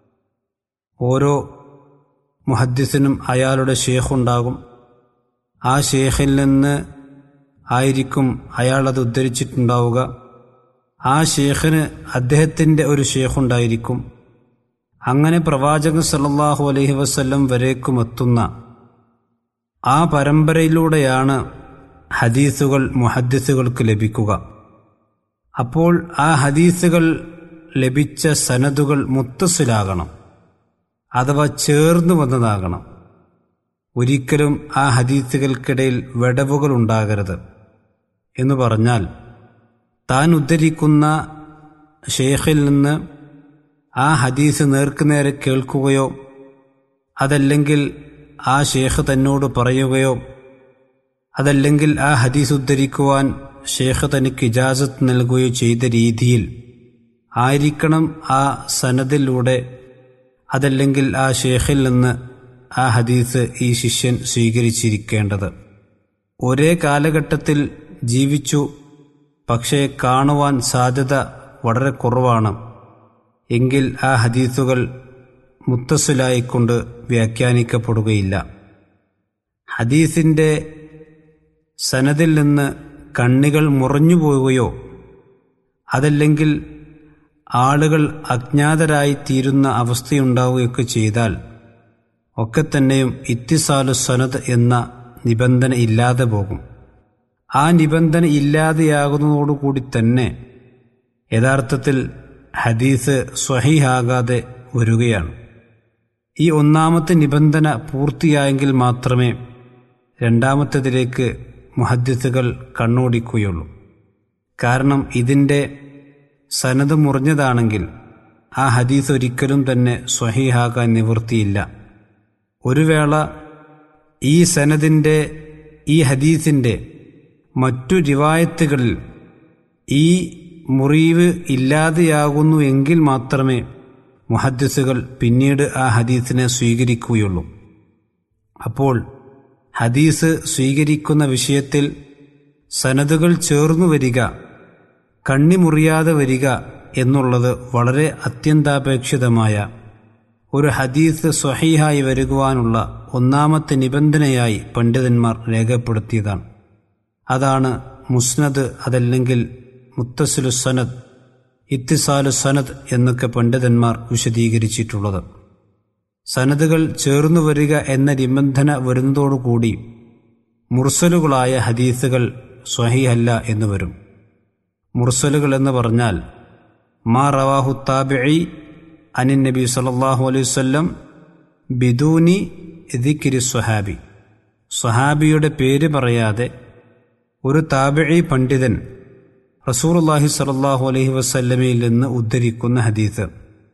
ഓരോ മുഹദ്ദിസിനും അയാളുടെ ഷേഖുണ്ടാകും ആ ഷേഖിൽ നിന്ന് ആയിരിക്കും അയാൾ അത് ഉദ്ധരിച്ചിട്ടുണ്ടാവുക ആ ഷേഖിന് അദ്ദേഹത്തിൻ്റെ ഒരു ഷേഖുണ്ടായിരിക്കും അങ്ങനെ പ്രവാചകൻ സല്ലല്ലാഹു അലൈഹി വസല്ലം വരേക്കും എത്തുന്ന ആ പരമ്പരയിലൂടെയാണ് ഹദീസുകൾ മുഹദ്ദിസുകൾക്ക് ലഭിക്കുക അപ്പോൾ ആ ഹദീസുകൾ ലഭിച്ച സനദുകൾ മുത്തസിലാകണം അഥവാ ചേർന്നു വന്നതാകണം ഒരിക്കലും ആ ഹദീസുകൾക്കിടയിൽ വിടവുകൾ ഉണ്ടാകരുത് എന്ന് പറഞ്ഞാൽ താൻ ഉദ്ധരിക്കുന്ന ഷെയ്ഖിൽ നിന്ന് ആ ഹദീസ് നേർക്കുനേരെ കേൾക്കുകയോ അതല്ലെങ്കിൽ ആ ഷേഖ് തന്നോട് പറയുകയോ അതല്ലെങ്കിൽ ആ ഹദീസ് ഉദ്ധരിക്കുവാൻ ഷേഖ് തനിക്ക് ഇജാസത്ത് നൽകുകയോ ചെയ്ത രീതിയിൽ ആയിരിക്കണം ആ സനദിലൂടെ അതല്ലെങ്കിൽ ആ ഷേഖിൽ നിന്ന് ആ ഹദീസ് ഈ ശിഷ്യൻ സ്വീകരിച്ചിരിക്കേണ്ടത് ഒരേ കാലഘട്ടത്തിൽ ജീവിച്ചു പക്ഷേ കാണുവാൻ സാധ്യത വളരെ കുറവാണ് എങ്കിൽ ആ ഹദീസുകൾ മുത്തസിലായിക്കൊണ്ട് വ്യാഖ്യാനിക്കപ്പെടുകയില്ല ഹദീസിൻ്റെ സനദിൽ നിന്ന് കണ്ണികൾ മുറഞ്ഞു പോവുകയോ അതല്ലെങ്കിൽ ആളുകൾ അജ്ഞാതരായി തീരുന്ന അവസ്ഥയുണ്ടാവുകയൊക്കെ ചെയ്താൽ ഒക്കെ തന്നെയും ഇത്തിസാലു സനദ് എന്ന നിബന്ധന ഇല്ലാതെ പോകും ആ നിബന്ധന ഇല്ലാതെയാകുന്നതോടുകൂടി തന്നെ യഥാർത്ഥത്തിൽ ഹദീസ് സ്വഹീഹാകാതെ വരികയാണ് ഈ ഒന്നാമത്തെ നിബന്ധന പൂർത്തിയായെങ്കിൽ മാത്രമേ രണ്ടാമത്തേതിലേക്ക് മുഹദ്ദിസുകൾ കണ്ണോടിക്കുകയുള്ളൂ കാരണം ഇതിൻ്റെ സനത് മുറിഞ്ഞതാണെങ്കിൽ ആ ഹദീസ് ഒരിക്കലും തന്നെ സ്വഹീഹാകാൻ നിവൃത്തിയില്ല ഒരു വേള ഈ സനദിൻ്റെ ഈ ഹദീസിൻ്റെ മറ്റു റിവായത്തുകളിൽ ഈ മുറിവ് ഇല്ലാതെയാകുന്നു എങ്കിൽ മാത്രമേ മുഹദ്ദിസുകൾ പിന്നീട് ആ ഹദീസിനെ സ്വീകരിക്കുകയുള്ളൂ അപ്പോൾ ഹദീസ് സ്വീകരിക്കുന്ന വിഷയത്തിൽ സനദുകൾ ചേർന്നു വരിക കണ്ണിമുറിയാതെ വരിക എന്നുള്ളത് വളരെ അത്യന്താപേക്ഷിതമായ ഒരു ഹദീസ് സ്വഹീഹായി വരുവാനുള്ള ഒന്നാമത്തെ നിബന്ധനയായി പണ്ഡിതന്മാർ രേഖപ്പെടുത്തിയതാണ് അതാണ് മുസ്നദ് അതല്ലെങ്കിൽ മുത്തസിലു സനദ് ഇത്തിസാലു സനദ് എന്നൊക്കെ പണ്ഡിതന്മാർ വിശദീകരിച്ചിട്ടുള്ളത് സനദുകൾ ചേർന്നു വരിക എന്ന നിബന്ധന വരുന്നതോടുകൂടി മുർസലുകളായ ഹദീസുകൾ സ്വഹീഹല്ല എന്ന് വരും മുർസലുകൾ എന്ന് പറഞ്ഞാൽ മാ റവാഹു താബിഇ അനിൻ നബി സല്ലല്ലാഹു അലൈഹി വസല്ലം ബിദൂനി ദിക്രി സ്വഹാബി സ്വഹാബിയുടെ പേര് പറയാതെ ഒരു താബിഇ പണ്ഡിതൻ റസൂറുല്ലാഹി സല്ലല്ലാഹു അലൈഹി വസല്ലമയിൽ നിന്ന് ഉദ്ധരിക്കുന്ന ഹദീസ്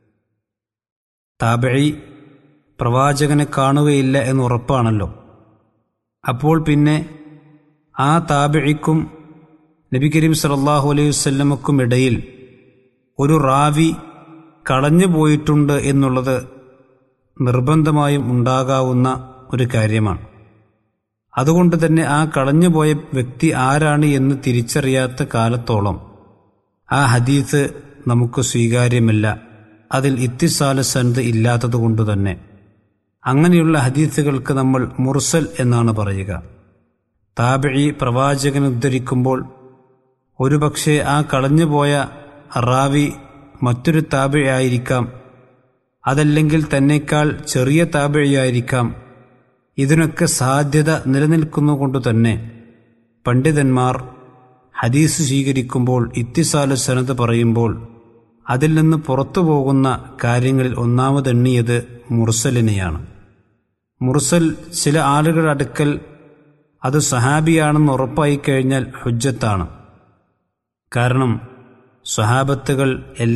താബിഇ പ്രവാചകനെ കാണുകയില്ല എന്ന് ഉറപ്പാണല്ലോ അപ്പോൾ പിന്നെ ആ താബിഴിക്കും നബി കരീം സല്ലല്ലാഹു അലൈഹി വസല്ലമക്കും ഇടയിൽ ഒരു റാവി കളഞ്ഞു പോയിട്ടുണ്ട് എന്നുള്ളത് നിർബന്ധമായും ഉണ്ടാകാവുന്ന ഒരു കാര്യമാണ് അതുകൊണ്ട് തന്നെ ആ കളഞ്ഞുപോയ വ്യക്തി ആരാണ് എന്ന് തിരിച്ചറിയാത്ത കാലത്തോളം ആ ഹദീസ് നമുക്ക് സ്വീകാര്യമല്ല അതിൽ ഇത്തിസാല സന്ത് ഇല്ലാത്തതുകൊണ്ട് തന്നെ അങ്ങനെയുള്ള ഹദീസുകൾക്ക് നമ്മൾ മുർസൽ എന്നാണ് പറയുക താബിഴി പ്രവാചകൻ ഉദ്ധരിക്കുമ്പോൾ ഒരുപക്ഷെ ആ കളഞ്ഞുപോയ റാവി മറ്റൊരു താബിഴയായിരിക്കാം അതല്ലെങ്കിൽ തന്നെക്കാൾ ചെറിയ താബിഴയായിരിക്കാം ഇതിനൊക്കെ സാധ്യത നിലനിൽക്കുന്നതുകൊണ്ട് തന്നെ പണ്ഡിതന്മാർ ഹദീസ് സ്വീകരിക്കുമ്പോൾ ഇത്തിസാല സനത് പറയുമ്പോൾ അതിൽ നിന്ന് പുറത്തു പോകുന്ന കാര്യങ്ങളിൽ ഒന്നാമതെണ്ണിയത് മുർസലിനെയാണ് മുർസൽ ചില ആളുകളുടെ അടുക്കൽ അത് സഹാബിയാണെന്ന് ഉറപ്പായി കഴിഞ്ഞാൽ ഹുജ്ജത്താണ് കാരണം സ്വഹാബത്തുകൾ എല്ലാ